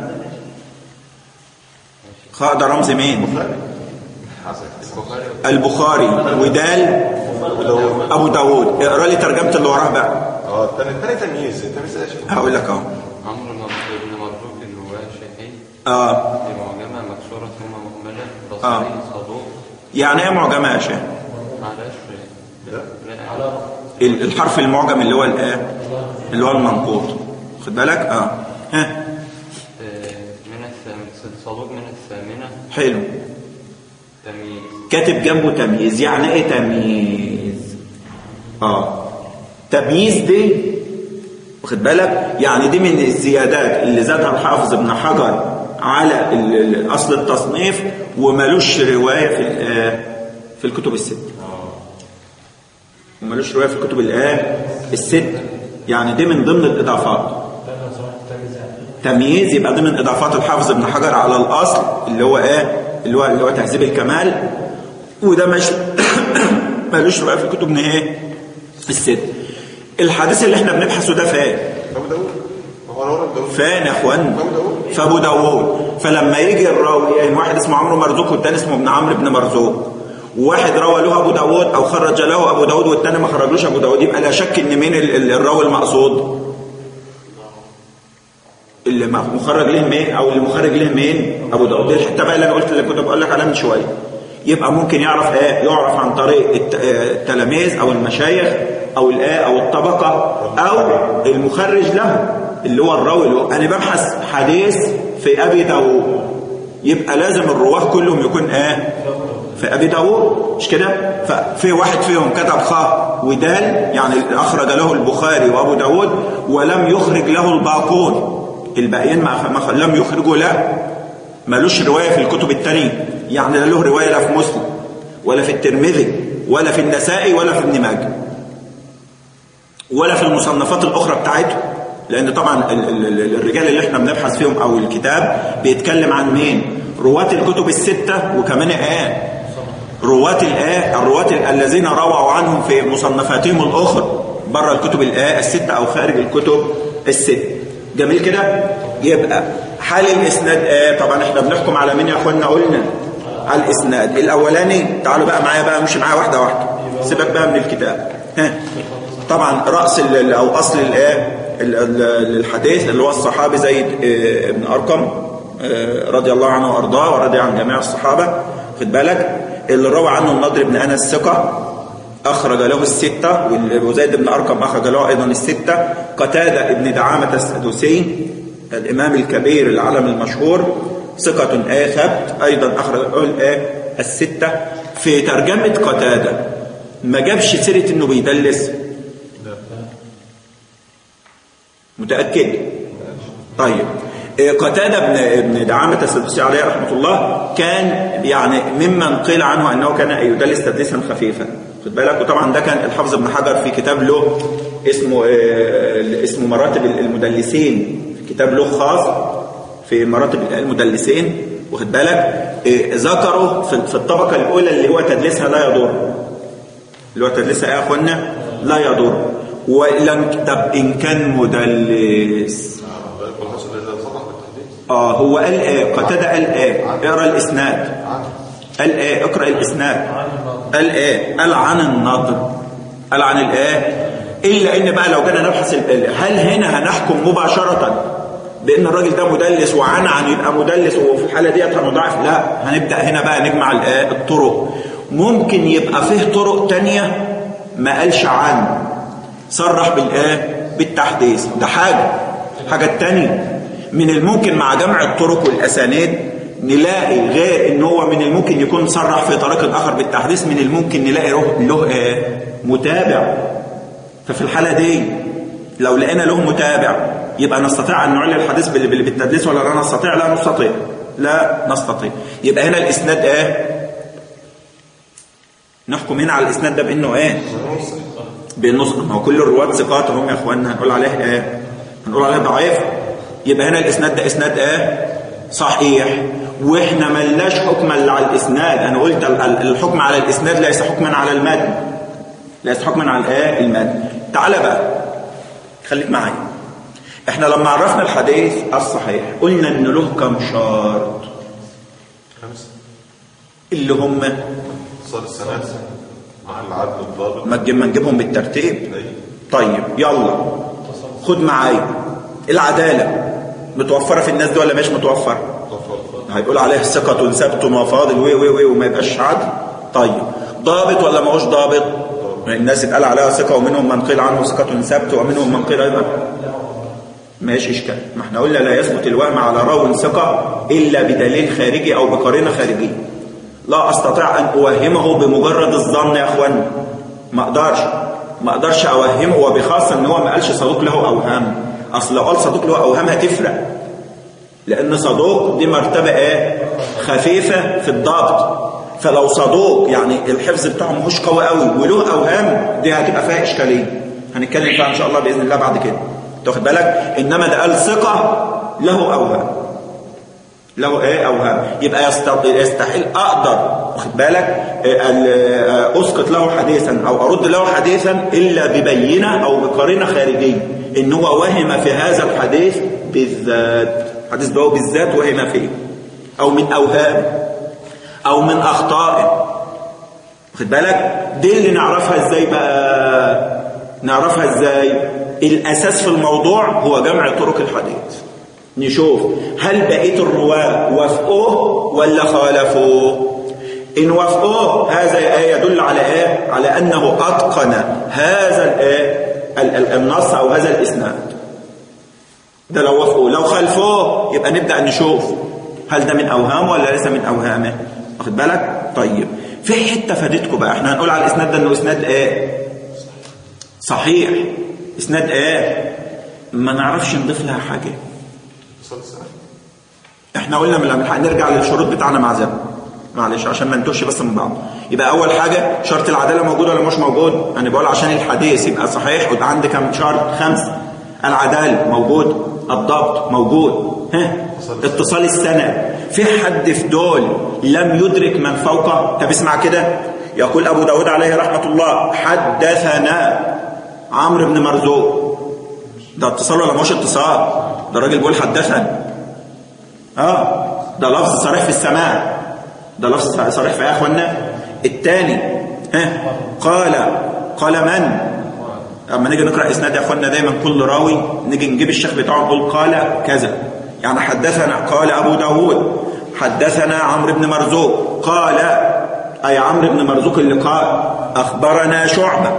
خاء ده رمز مين البخاري البخاري ودال أبو داود اقرا لي ترجمة اللي وراه بقى اه الثاني الثاني تمييز التمييز ده يا شيخ هقول لك أهو عمرو بن مرزوق اللي هو شيخي آه في معجمة مكسورة ثم مهملة آه. بصري صدوق يعني إيه معجمة يا شيخ معلش لا لا ال- الحرف المعجم اللي هو الإيه اللي هو المنقوط خد بالك آه ها آه، من الثامنة صدوق من الثامنة حلو تمييز كاتب جنبه تمييز يعني ايه تمييز اه تمييز دي واخد بالك يعني دي من الزيادات اللي زادها الحافظ ابن حجر على ال- ال- اصل التصنيف وملوش روايه في ال- آه، في الكتب الست وملوش روايه في الكتب الايه الست يعني دي من ضمن الاضافات ده لو سمحت تمييز يعني تمييز يبقى ضمن اضافات الحافظ ابن حجر على الاصل اللي هو ايه اللي هو اللي هو تهذيب الكمال وده مش ملوش روايه في الكتب ايه الست الحديث اللي احنا بنبحثه ده فين ابو داوود ما هو انا ورا ابو داوود فين يا اخوان ابو داوود في ابو داوود فلما يجي الراوي يعني واحد اسمه عمرو مرزوق والتاني اسمه ابن عمرو بن مرزوق واحد روى له ابو داوود او خرج له ابو داوود والتاني ما خرجلوش ابو داوود يبقى لا شك ان مين ال- ال- الراوي المقصود اللي م- مخرج له مين او اللي مخرج له مين ابو داوود دي الحته بقى اللي انا قلت اللي كنت بقول لك عليها من شويه يبقى ممكن يعرف ايه يعرف عن طريق الت- آه، التلاميذ او المشايخ او الايه او الطبقه او المخرج له اللي هو الراوي اللي هو انا ببحث حديث في ابي داوود يبقى لازم الرواه كلهم يكون ايه في ابي داوود مش كده ففي واحد فيهم كتب خاء ودال يعني اخرج له البخاري وابو داوود ولم يخرج له الباقون الباقيين ما ما- لم يخرجوا له ملوش رواية في الكتب التانية يعني لا له رواية لا في مسلم ولا في الترمذي ولا في النسائي ولا في ابن ماجه ولا في المصنفات الأخرى بتاعته لأن طبعا ال- ال- ال- الرجال اللي احنا بنبحث فيهم أو الكتاب بيتكلم عن مين رواة الكتب الستة وكمان آه رواة الآه الرواة ال- الذين رووا عنهم في مصنفاتهم الأخرى بره الكتب الآه الستة أو خارج الكتب الست جميل كده يبقى حال الإسناد آه طبعا احنا بنحكم على مين يا أخوانا قلنا على الإسناد الأولاني تعالوا بقى معايا بقى مش معايا واحدة واحدة سيبك بقى من الكتاب ها طبعا رأس ال- ال- أو أصل الآه ال- ال- الحديث اللي هو الصحابي زيد آه، بن أرقم آه، رضي الله عنه وأرضاه ورضي عن جميع الصحابة خد بالك اللي روى عنه النضر بن أنس ثقة أخرج له الستة وال- وزيد بن أرقم أخرج له أيضا الستة قتادة ابن دعامة السدوسي الإمام الكبير العالم المشهور ثقة آه ثبت أيضا أخرج له الآه الستة في ترجمة قتادة ما جابش سيرة إنه بيدلس متأكد طيب إيه، قتادة بن بن دعامة السدوسي عليه رحمة الله كان يعني ممن قيل عنه أنه كان يدلس تدليسا خفيفا خد بالك وطبعا ده كان الحافظ ابن حجر في كتاب له اسمه آه، اسمه مراتب المدلسين في كتاب له خاص في مراتب المدلسين واخد بالك إيه، ذكروا في في الطبقة الأولى اللي هو تدليسها لا يضر اللي هو تدليسها ايه يا اخوانا لا يضر ولن طب ان كان مدلس والحسن إذا صدق بالتحديد اه هو قال ايه قتادة قال ايه اقرا الاسناد قال ايه اقرا الاسناد قال ايه قال عن النضر قال عن الايه الا ان بقى لو جينا نبحث ال- ال- هل هنا هنحكم مباشره بان الراجل ده مدلس وعن عن يبقى مدلس وفي الحاله ديت هنضاعف لا هنبدا هنا بقى نجمع الايه الطرق ممكن يبقى فيه طرق تانية ما قالش عن صرح بالايه بالتحديث ده حاجه حاجه التانية من الممكن مع جمع الطرق والاسانيد نلاقي غير ان هو من الممكن يكون صرح في طريق اخر بالتحديث من الممكن نلاقي له له ايه متابع ففي الحالة دي لو لقينا له متابع يبقى نستطيع أن نعلي الحديث بال- بال- بالتدليس ولا لا نستطيع لا نستطيع لا نستطيع يبقى هنا الإسناد إيه نحكم هنا على الإسناد ده بأنه إيه بأنه ما هو كل الرواة ثقات هم يا أخواننا هنقول عليه إيه هنقول عليه ضعيف يبقى هنا الإسناد ده إسناد إيه صحيح واحنا ملناش حكما إلا على الإسناد أنا قلت ال- ال- الحكم على الإسناد ليس حكما على المتن ليس حكما على الايه المتن تعال بقى خليك معايا احنا لما عرفنا الحديث الصحيح قلنا ان له كم شرط خمسة اللي هم صار السنة مع العدل الضابط ما تجيب- ما نجيبهم بالترتيب أي. طيب يلا خد معايا العداله متوفره في الناس دي ولا مش متوفره تفضل هيقول عليه ثقة ثبت وفاضل و و و وما يبقاش عدل طيب ضابط ولا ما هوش ضابط الناس اتقال عليها ثقة ومنهم من قيل عنه ثقة ثبت ومنهم من قيل أيضا ماشي إشكال ما احنا قلنا لا يثبت الوهم على راو ثقة إلا بدليل خارجي أو بقرينة خارجية لا أستطيع أن أوهمه بمجرد الظن يا أخوان ما أقدرش ما أقدرش أوهمه وبخاصة إن هو ما قالش صدوق له أوهام أصل لو قال صدوق له أوهام هتفرق لأن صدوق دي مرتبة إيه خفيفة في الضبط فلو صدوق يعني الحفظ بتاعه ماهوش قوي قوي وله أوهام دي هتبقى فيها إشكالية هنتكلم فيها إن شاء الله بإذن الله بعد كده تاخد بالك إنما ده قال ثقة له أوهام له ايه اوهام يبقى يست- يستحيل اقدر واخد بالك إيه، ال- آه، اسقط له حديثا او ارد له حديثا الا ببينه او بقرينه خارجيه ان هو وهم في هذا الحديث بالذات حديث ده هو بالذات وهم فيه او من اوهام او من اخطائه واخد بالك دي اللي نعرفها ازاي بقى نعرفها ازاي الاساس في الموضوع هو جمع طرق الحديث نشوف هل بقية الرواة وافقوه ولا خالفوه إن وافقوه هذا يدل على إيه؟ على أنه أتقن هذا الإيه؟ ال- ال- النص أو هذا الإسناد ده لو وافقوه لو خالفوه يبقى نبدأ نشوف هل ده من أوهامه ولا ليس من أوهامه واخد بالك طيب في حتة فادتكم بقى احنا هنقول على الإسناد ده إنه إسناد إيه صحيح إسناد إيه ما نعرفش نضيف لها حاجة صار السنة احنا قلنا من لما هنرجع للشروط بتاعنا مع ذلك معلش عشان ما نتوهش بس من بعض يبقى اول حاجه شرط العداله موجود ولا مش موجود انا بقول عشان الحديث يبقى صحيح يبقى عندي كم شرط خمسه العداله موجود الضبط موجود ها اتصال السند في حد في دول لم يدرك من فوقه طب اسمع كده يقول ابو داود عليه رحمه الله حدثنا عمرو بن مرزوق ده اتصال ولا مش اتصال ده الراجل بيقول حدثني اه ده لفظ صريح في السماع ده لفظ صريح في يا اخوانا الثاني ها قال قال من اما نيجي نقرا اسناد يا اخوانا دايما كل راوي نيجي نجيب الشيخ بتاعه نقول قال كذا يعني حدثنا قال ابو داود حدثنا عمرو بن مرزوق قال اي عمرو بن مرزوق اللي قال اخبرنا شعبه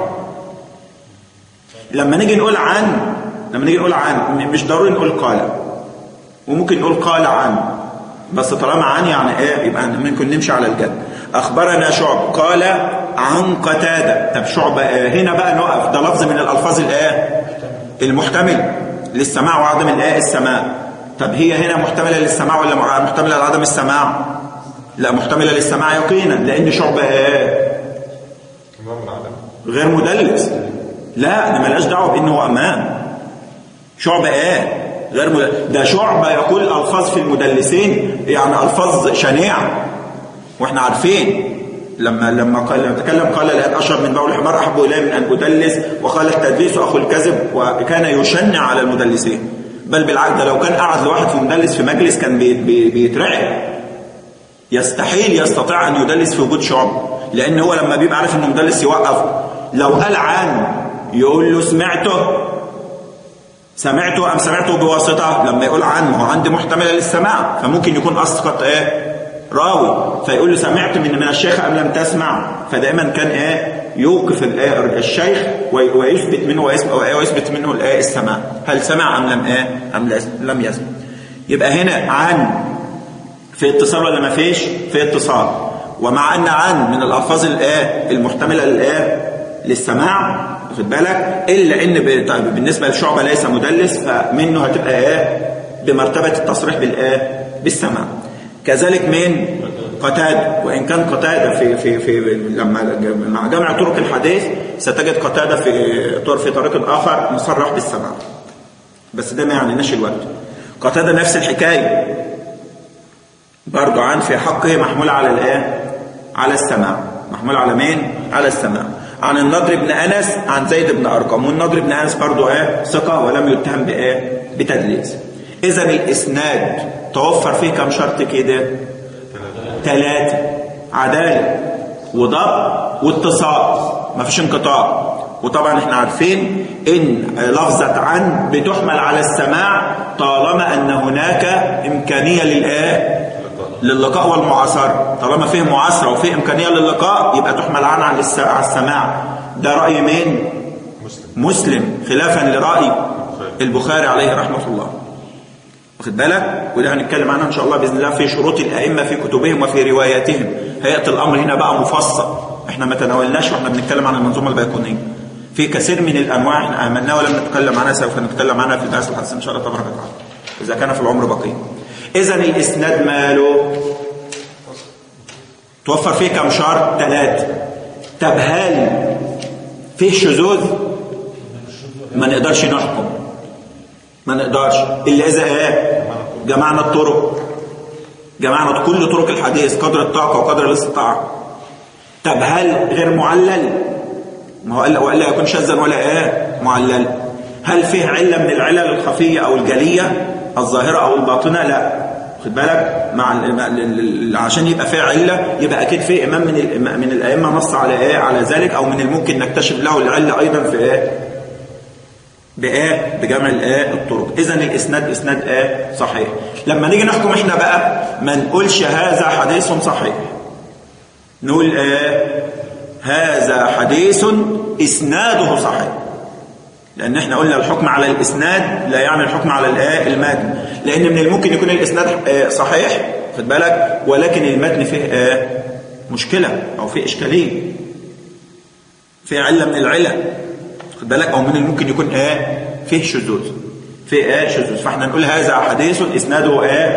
لما نيجي نقول عن لما نيجي نقول عن مش ضروري نقول قال وممكن نقول قال عن بس طالما عن يعني ايه يبقى ممكن نمشي على الجد اخبرنا شعب قال عن قتاده طب شعبه إيه؟ هنا بقى نقف ده لفظ من الالفاظ الايه المحتمل للسماع وعدم الايه السماع طب هي هنا محتمله للسماع ولا محتمله لعدم السماع لا محتمله للسماع يقينا لان شعبه ايه إمام العالم غير مدلس لا ده ملهاش دعوه بان هو امام شعبه ايه غير مدلس ده شعبه يقول الفاظ في المدلسين يعني الفاظ شنيعه واحنا عارفين لما لما قال لما تكلم قال لان اشرب من بول الحمار احب الي من ان ادلس وقال التدليس اخو الكذب وكان يشنع على المدلسين بل بالعكس ده لو كان قعد لواحد في مدلس في مجلس كان بي بي بيترعب يستحيل يستطيع ان يدلس في وجود شعب لان هو لما بيبقى عارف انه مدلس يوقف لو قال عن يقول له سمعته سمعته ام سمعته بواسطه لما يقول عن ما هو عندي محتمله للسماع فممكن يكون اسقط ايه راوي فيقول له سمعت من من الشيخ ام لم تسمع فدائما كان ايه يوقف الايه الشيخ وي- ويثبت منه ويسمع ويثبت منه الايه السماع هل سمع ام لم ايه ام لا- لم يسمع يبقى هنا عن في اتصال ولا ما فيش في اتصال ومع ان عن من الالفاظ الايه المحتمله للايه للسماع واخد بالك الا ان ب- طيب بالنسبه للشعبه ليس مدلس فمنه هتبقى ايه بمرتبه التصريح بالايه بالسماع كذلك من قتاده وان كان قتاده في في في لما مع جمع طرق الحديث ستجد قتاده في طر- في طريق اخر مصرح بالسماع بس ده ما يعنيناش الوقت قتاده نفس الحكايه برضو عن في حقه محمول على الايه على السماع محمول على مين على السماع عن النضر بن انس عن زيد بن ارقم والنضر بن انس برضو ايه ثقه ولم يتهم بايه بتدليس اذا الاسناد توفر فيه كم شرط كده ثلاثه عداله وضبط واتصال ما فيش انقطاع وطبعا احنا عارفين ان لفظة عن بتحمل على السماع طالما ان هناك امكانية للايه للقاء والمعاصرة طالما فيه معاصرة وفيه امكانية للقاء يبقى تحمل عن على الس- على السماع ده رأي مين مسلم مسلم خلافا لرأي البخاري عليه رحمة الله واخد بالك وده هنتكلم عنها ان شاء الله باذن الله في شروط الائمه في كتبهم وفي رواياتهم هيئه الامر هنا بقى مفصل احنا ما تناولناش واحنا بنتكلم عن المنظومه البيكونيه في كثير من الانواع احنا اهملناها ولم نتكلم عنها سوف نتكلم عنها في الدرس الحديث ان شاء الله تبارك وتعالى اذا كان في العمر بقيه اذا الاسناد ماله توفر فيه كم شرط ثلاثه طب هل فيه شذوذ ما نقدرش نحكم ما نقدرش الا اذا ايه جمعنا الطرق جمعنا كل طرق الحديث قدر الطاقه وقدر الاستطاعه طب هل غير معلل ما هو قال والا يكون شاذا ولا ايه معلل هل فيه عله من العلل الخفيه او الجليه الظاهره او الباطنه لا خد بالك مع ال- مع ال- ال- عشان يبقى فيه عله يبقى اكيد في امام من الإمام- من الائمه نص على ايه على ذلك او من الممكن نكتشف له العله ايضا في ايه بايه بجمع الايه الطرق اذا الاسناد اسناد ايه صحيح لما نيجي نحكم احنا بقى ما نقولش هذا حديث صحيح نقول ايه هذا حديث اسناده صحيح لان احنا قلنا الحكم على الاسناد لا يعني الحكم على الايه المتن لان من الممكن يكون الاسناد آه، صحيح خد بالك ولكن المتن فيه آه، مشكله او فيه اشكاليه في علة من العلل خد بالك او من الممكن يكون ايه فيه شذوذ فيه ايه شذوذ فاحنا نقول هذا حديث اسناده ايه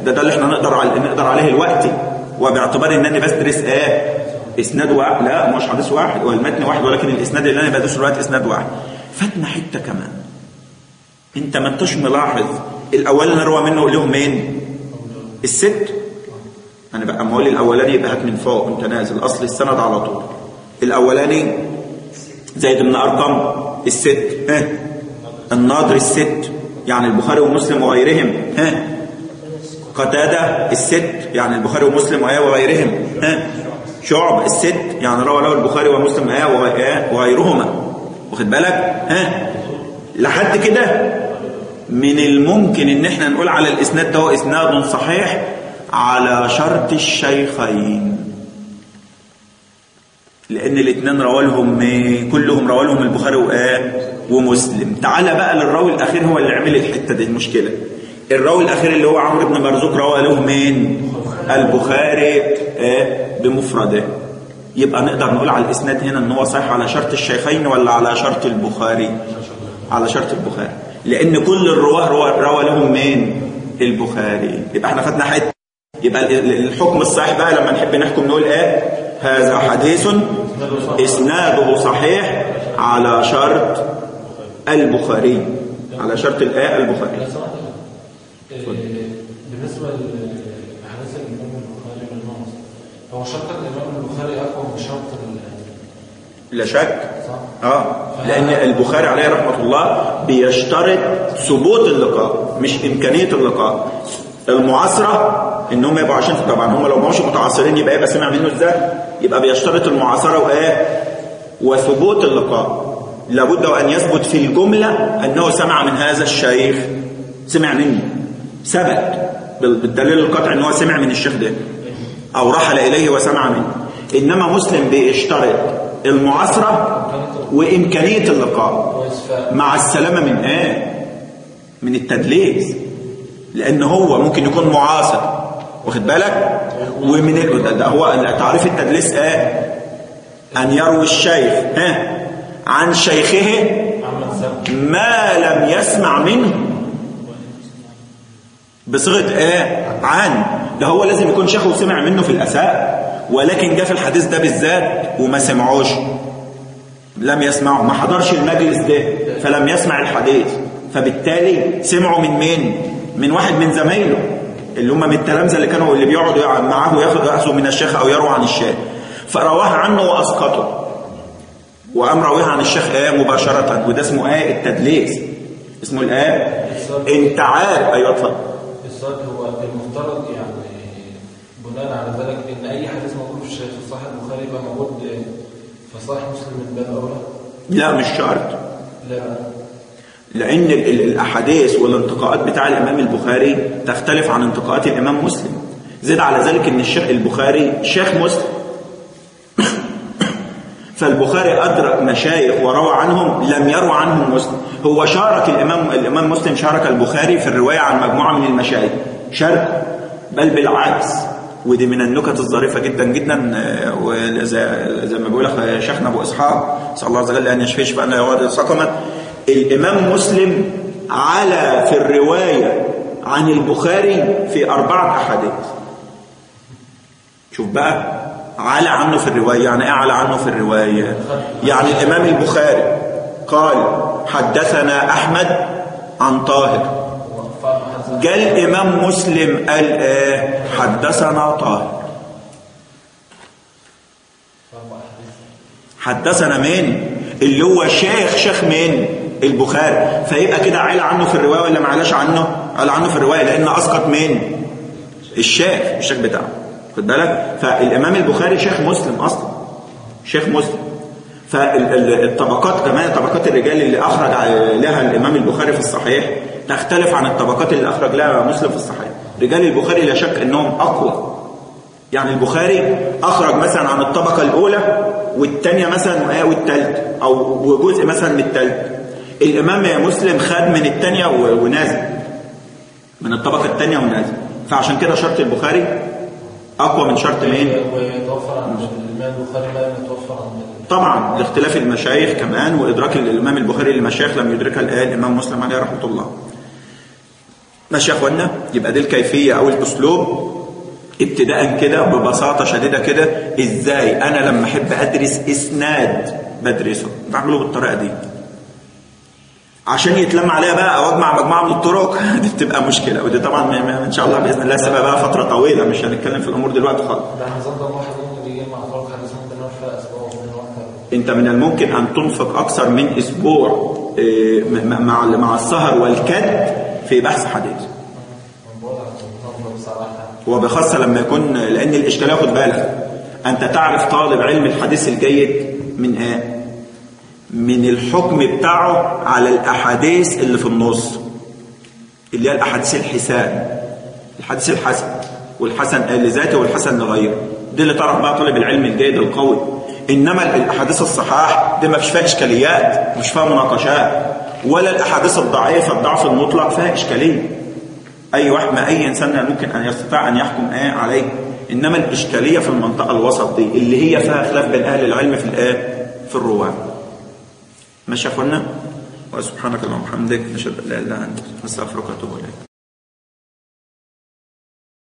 ده ده اللي احنا نقدر على نقدر عليه دلوقتي وباعتبار ان انا بدرس ايه اسناد واحد لا مش حديث واحد والمتن واحد ولكن الاسناد اللي انا بدرسه دلوقتي اسناد واحد فاتنا حته كمان انت ما انتش ملاحظ الاولاني روى منه لهم مين الست انا بقى اما اقول الاولاني يبقى هات من فوق انت نازل اصل السند على طول الاولاني زيد بن ارقم الست ها الناظر الست يعني البخاري ومسلم وغيرهم ها قتادة الست يعني البخاري ومسلم وآية وغيرهم ها شعب الست يعني روى له البخاري ومسلم وآية وغي- وغيرهما واخد بالك ها لحد كده من الممكن ان احنا نقول على الاسناد ده هو اسناد صحيح على شرط الشيخين لان الاثنين روى لهم مين؟ كلهم روى لهم البخاري وآه ومسلم تعالى بقى للراوي الاخير هو اللي عمل الحته دي المشكله الراوي الاخير اللي هو عمرو بن مرزوق روى له مين البخاري آه بمفرده يبقى نقدر نقول على الاسناد هنا ان هو صحيح على شرط الشيخين ولا على شرط البخاري على شرط البخاري لان كل الرواه روى, روى لهم مين البخاري يبقى احنا خدنا حته يبقى ال- ال- الحكم الصحيح بقى لما نحب نحكم نقول ايه هذا حديث اسناده صحيح على شرط البخاري على شرط الايه البخاري بالنسبة لحديث الإمام البخاري والإمام مسلم هو شرط الإمام البخاري أقوى من شرط ال- لا شك صح؟ اه لان البخاري عليه رحمه الله بيشترط ثبوت اللقاء مش امكانيه اللقاء المعاصره ان هم يبقوا عايشين طبعا هم لو ما هوش متعاصرين يبقى يبقى سمع منه ازاي يبقى بيشترط المعاصره وايه وثبوت اللقاء لابد وان يثبت في الجمله انه سمع من هذا الشيخ سمع منه ثبت بال- بالدليل القطعي ان هو سمع من الشيخ ده او رحل اليه وسمع منه انما مسلم بيشترط المعاصره وامكانيه اللقاء كويس ف- مع السلامه من ايه من التدليس لان هو ممكن يكون معاصر واخد بالك ومن ال... ده هو تعريف التدليس ايه ان يروي الشيخ ها عن شيخه عمل سبب ما لم يسمع منه بصيغه ايه عن ده هو لازم يكون شيخه وسمع منه في الاساء ولكن جاء في الحديث ده بالذات وما سمعوش لم يسمعوا ما حضرش المجلس ده فلم يسمع الحديث فبالتالي سمعوا من مين من واحد من زمايله اللي هم من التلامذه اللي كانوا اللي بيقعدوا يقعد معاه وياخد ياخذوا من الشيخ او يروى عن الشيخ فرواه عنه واسقطه وقام راويها عن الشيخ ايه مباشره وده اسمه ايه التدليس اسمه الايه انت عارف ايوه اتفضل السؤال هو المفترض يعني بناء على ذلك ان اي حديث موجود في في صحيح البخاري يبقى موجود في صحيح مسلم من باب اولى لا مش شرط لا لأن ال- ال- الأحاديث والانتقاءات بتاع الإمام البخاري تختلف عن انتقاءات الإمام مسلم زد على ذلك أن الشيخ البخاري شيخ مسلم فالبخاري أدرك مشايخ وروى عنهم لم يروى عنهم مسلم هو شارك الإمام الإمام مسلم شارك البخاري في الرواية عن مجموعة من المشايخ شارك بل بالعكس ودي من النكت الظريفة جدا جدا آه، وزي زي ما بيقول أخ- شيخنا أبو إسحاق صلى الله عز وجل أن يشفيه شفاء لا يغادر سقما الإمام مسلم على في الرواية عن البخاري في أربعة أحاديث شوف بقى على عنه في الرواية يعني ايه على عنه في الرواية يعني الإمام البخاري قال حدثنا أحمد عن طاهر جاء الإمام مسلم قال ايه حدثنا طاهر حدثنا مين اللي هو شيخ شيخ مين البخاري فيبقى كده عيل عنه في الرواية ولا معلاش عنه قال عنه في الرواية لأن أسقط مين الشيخ الشيخ بتاعه خد بالك فالامام البخاري شيخ مسلم اصلا شيخ مسلم فالطبقات كمان طبقات الرجال اللي اخرج لها الامام البخاري في الصحيح تختلف عن الطبقات اللي اخرج لها مسلم في الصحيح رجال البخاري لا شك انهم اقوى يعني البخاري اخرج مثلا عن الطبقه الاولى والثانيه مثلا والثالثه او وجزء مثلا من الثالثه الامام مسلم خد من الثانيه ونازل من الطبقه الثانيه ونازل فعشان كده شرط البخاري اقوى من شرط مين ويتوفر عن الإمام البخاري ما لم يتوفر عن طبعا لاختلاف المشايخ كمان وادراك الامام البخاري للمشايخ لم يدركها الان الامام مسلم عليه رحمه الله ماشي يا اخوانا يبقى دي الكيفيه او الاسلوب ابتداء كده ببساطه شديده كده ازاي انا لما احب ادرس اسناد بدرسه بعمله بالطريقه دي عشان يتلم عليها بقى او اجمع مجموعه من الطرق دي بتبقى مشكله ودي طبعا ما- ما- ان شاء الله باذن الله سيبها بقى فتره طويله مش هنتكلم في الامور دلوقتي خالص ده نظام ده واحد ممكن يجمع فرق حديث ممكن يقعد فيها اسبوع وممكن واحد انت من الممكن ان تنفق اكثر من اسبوع آه، م- مع مع السهر والكد في بحث حديث من بقول لك نظام بصراحه وبخاصة لما يكون لأن الإشكالية خد بالك أنت تعرف طالب علم الحديث الجيد من إيه؟ من الحكم بتاعه على الأحاديث اللي في النص اللي هي الأحاديث الحسان الحديث الحسن والحسن لذاته والحسن لغيره دي اللي تعرف بقى طالب العلم الجيد القوي إنما الأحاديث الصحاح دي ما فيش فيها إشكاليات مش فيها مناقشات ولا الأحاديث الضعيفة الضعف المطلق فيها إشكالية اي واحد ما اي انسان ممكن ان يستطيع ان يحكم ايه عليه انما الاشكاليه في المنطقه الوسط دي اللي هي فيها خلاف بين اهل العلم في الايه في الرواه ماشي يا اخوانا وسبحانك اللهم وبحمدك نشهد ان لا اله الا انت نستغفرك ونتوب اليك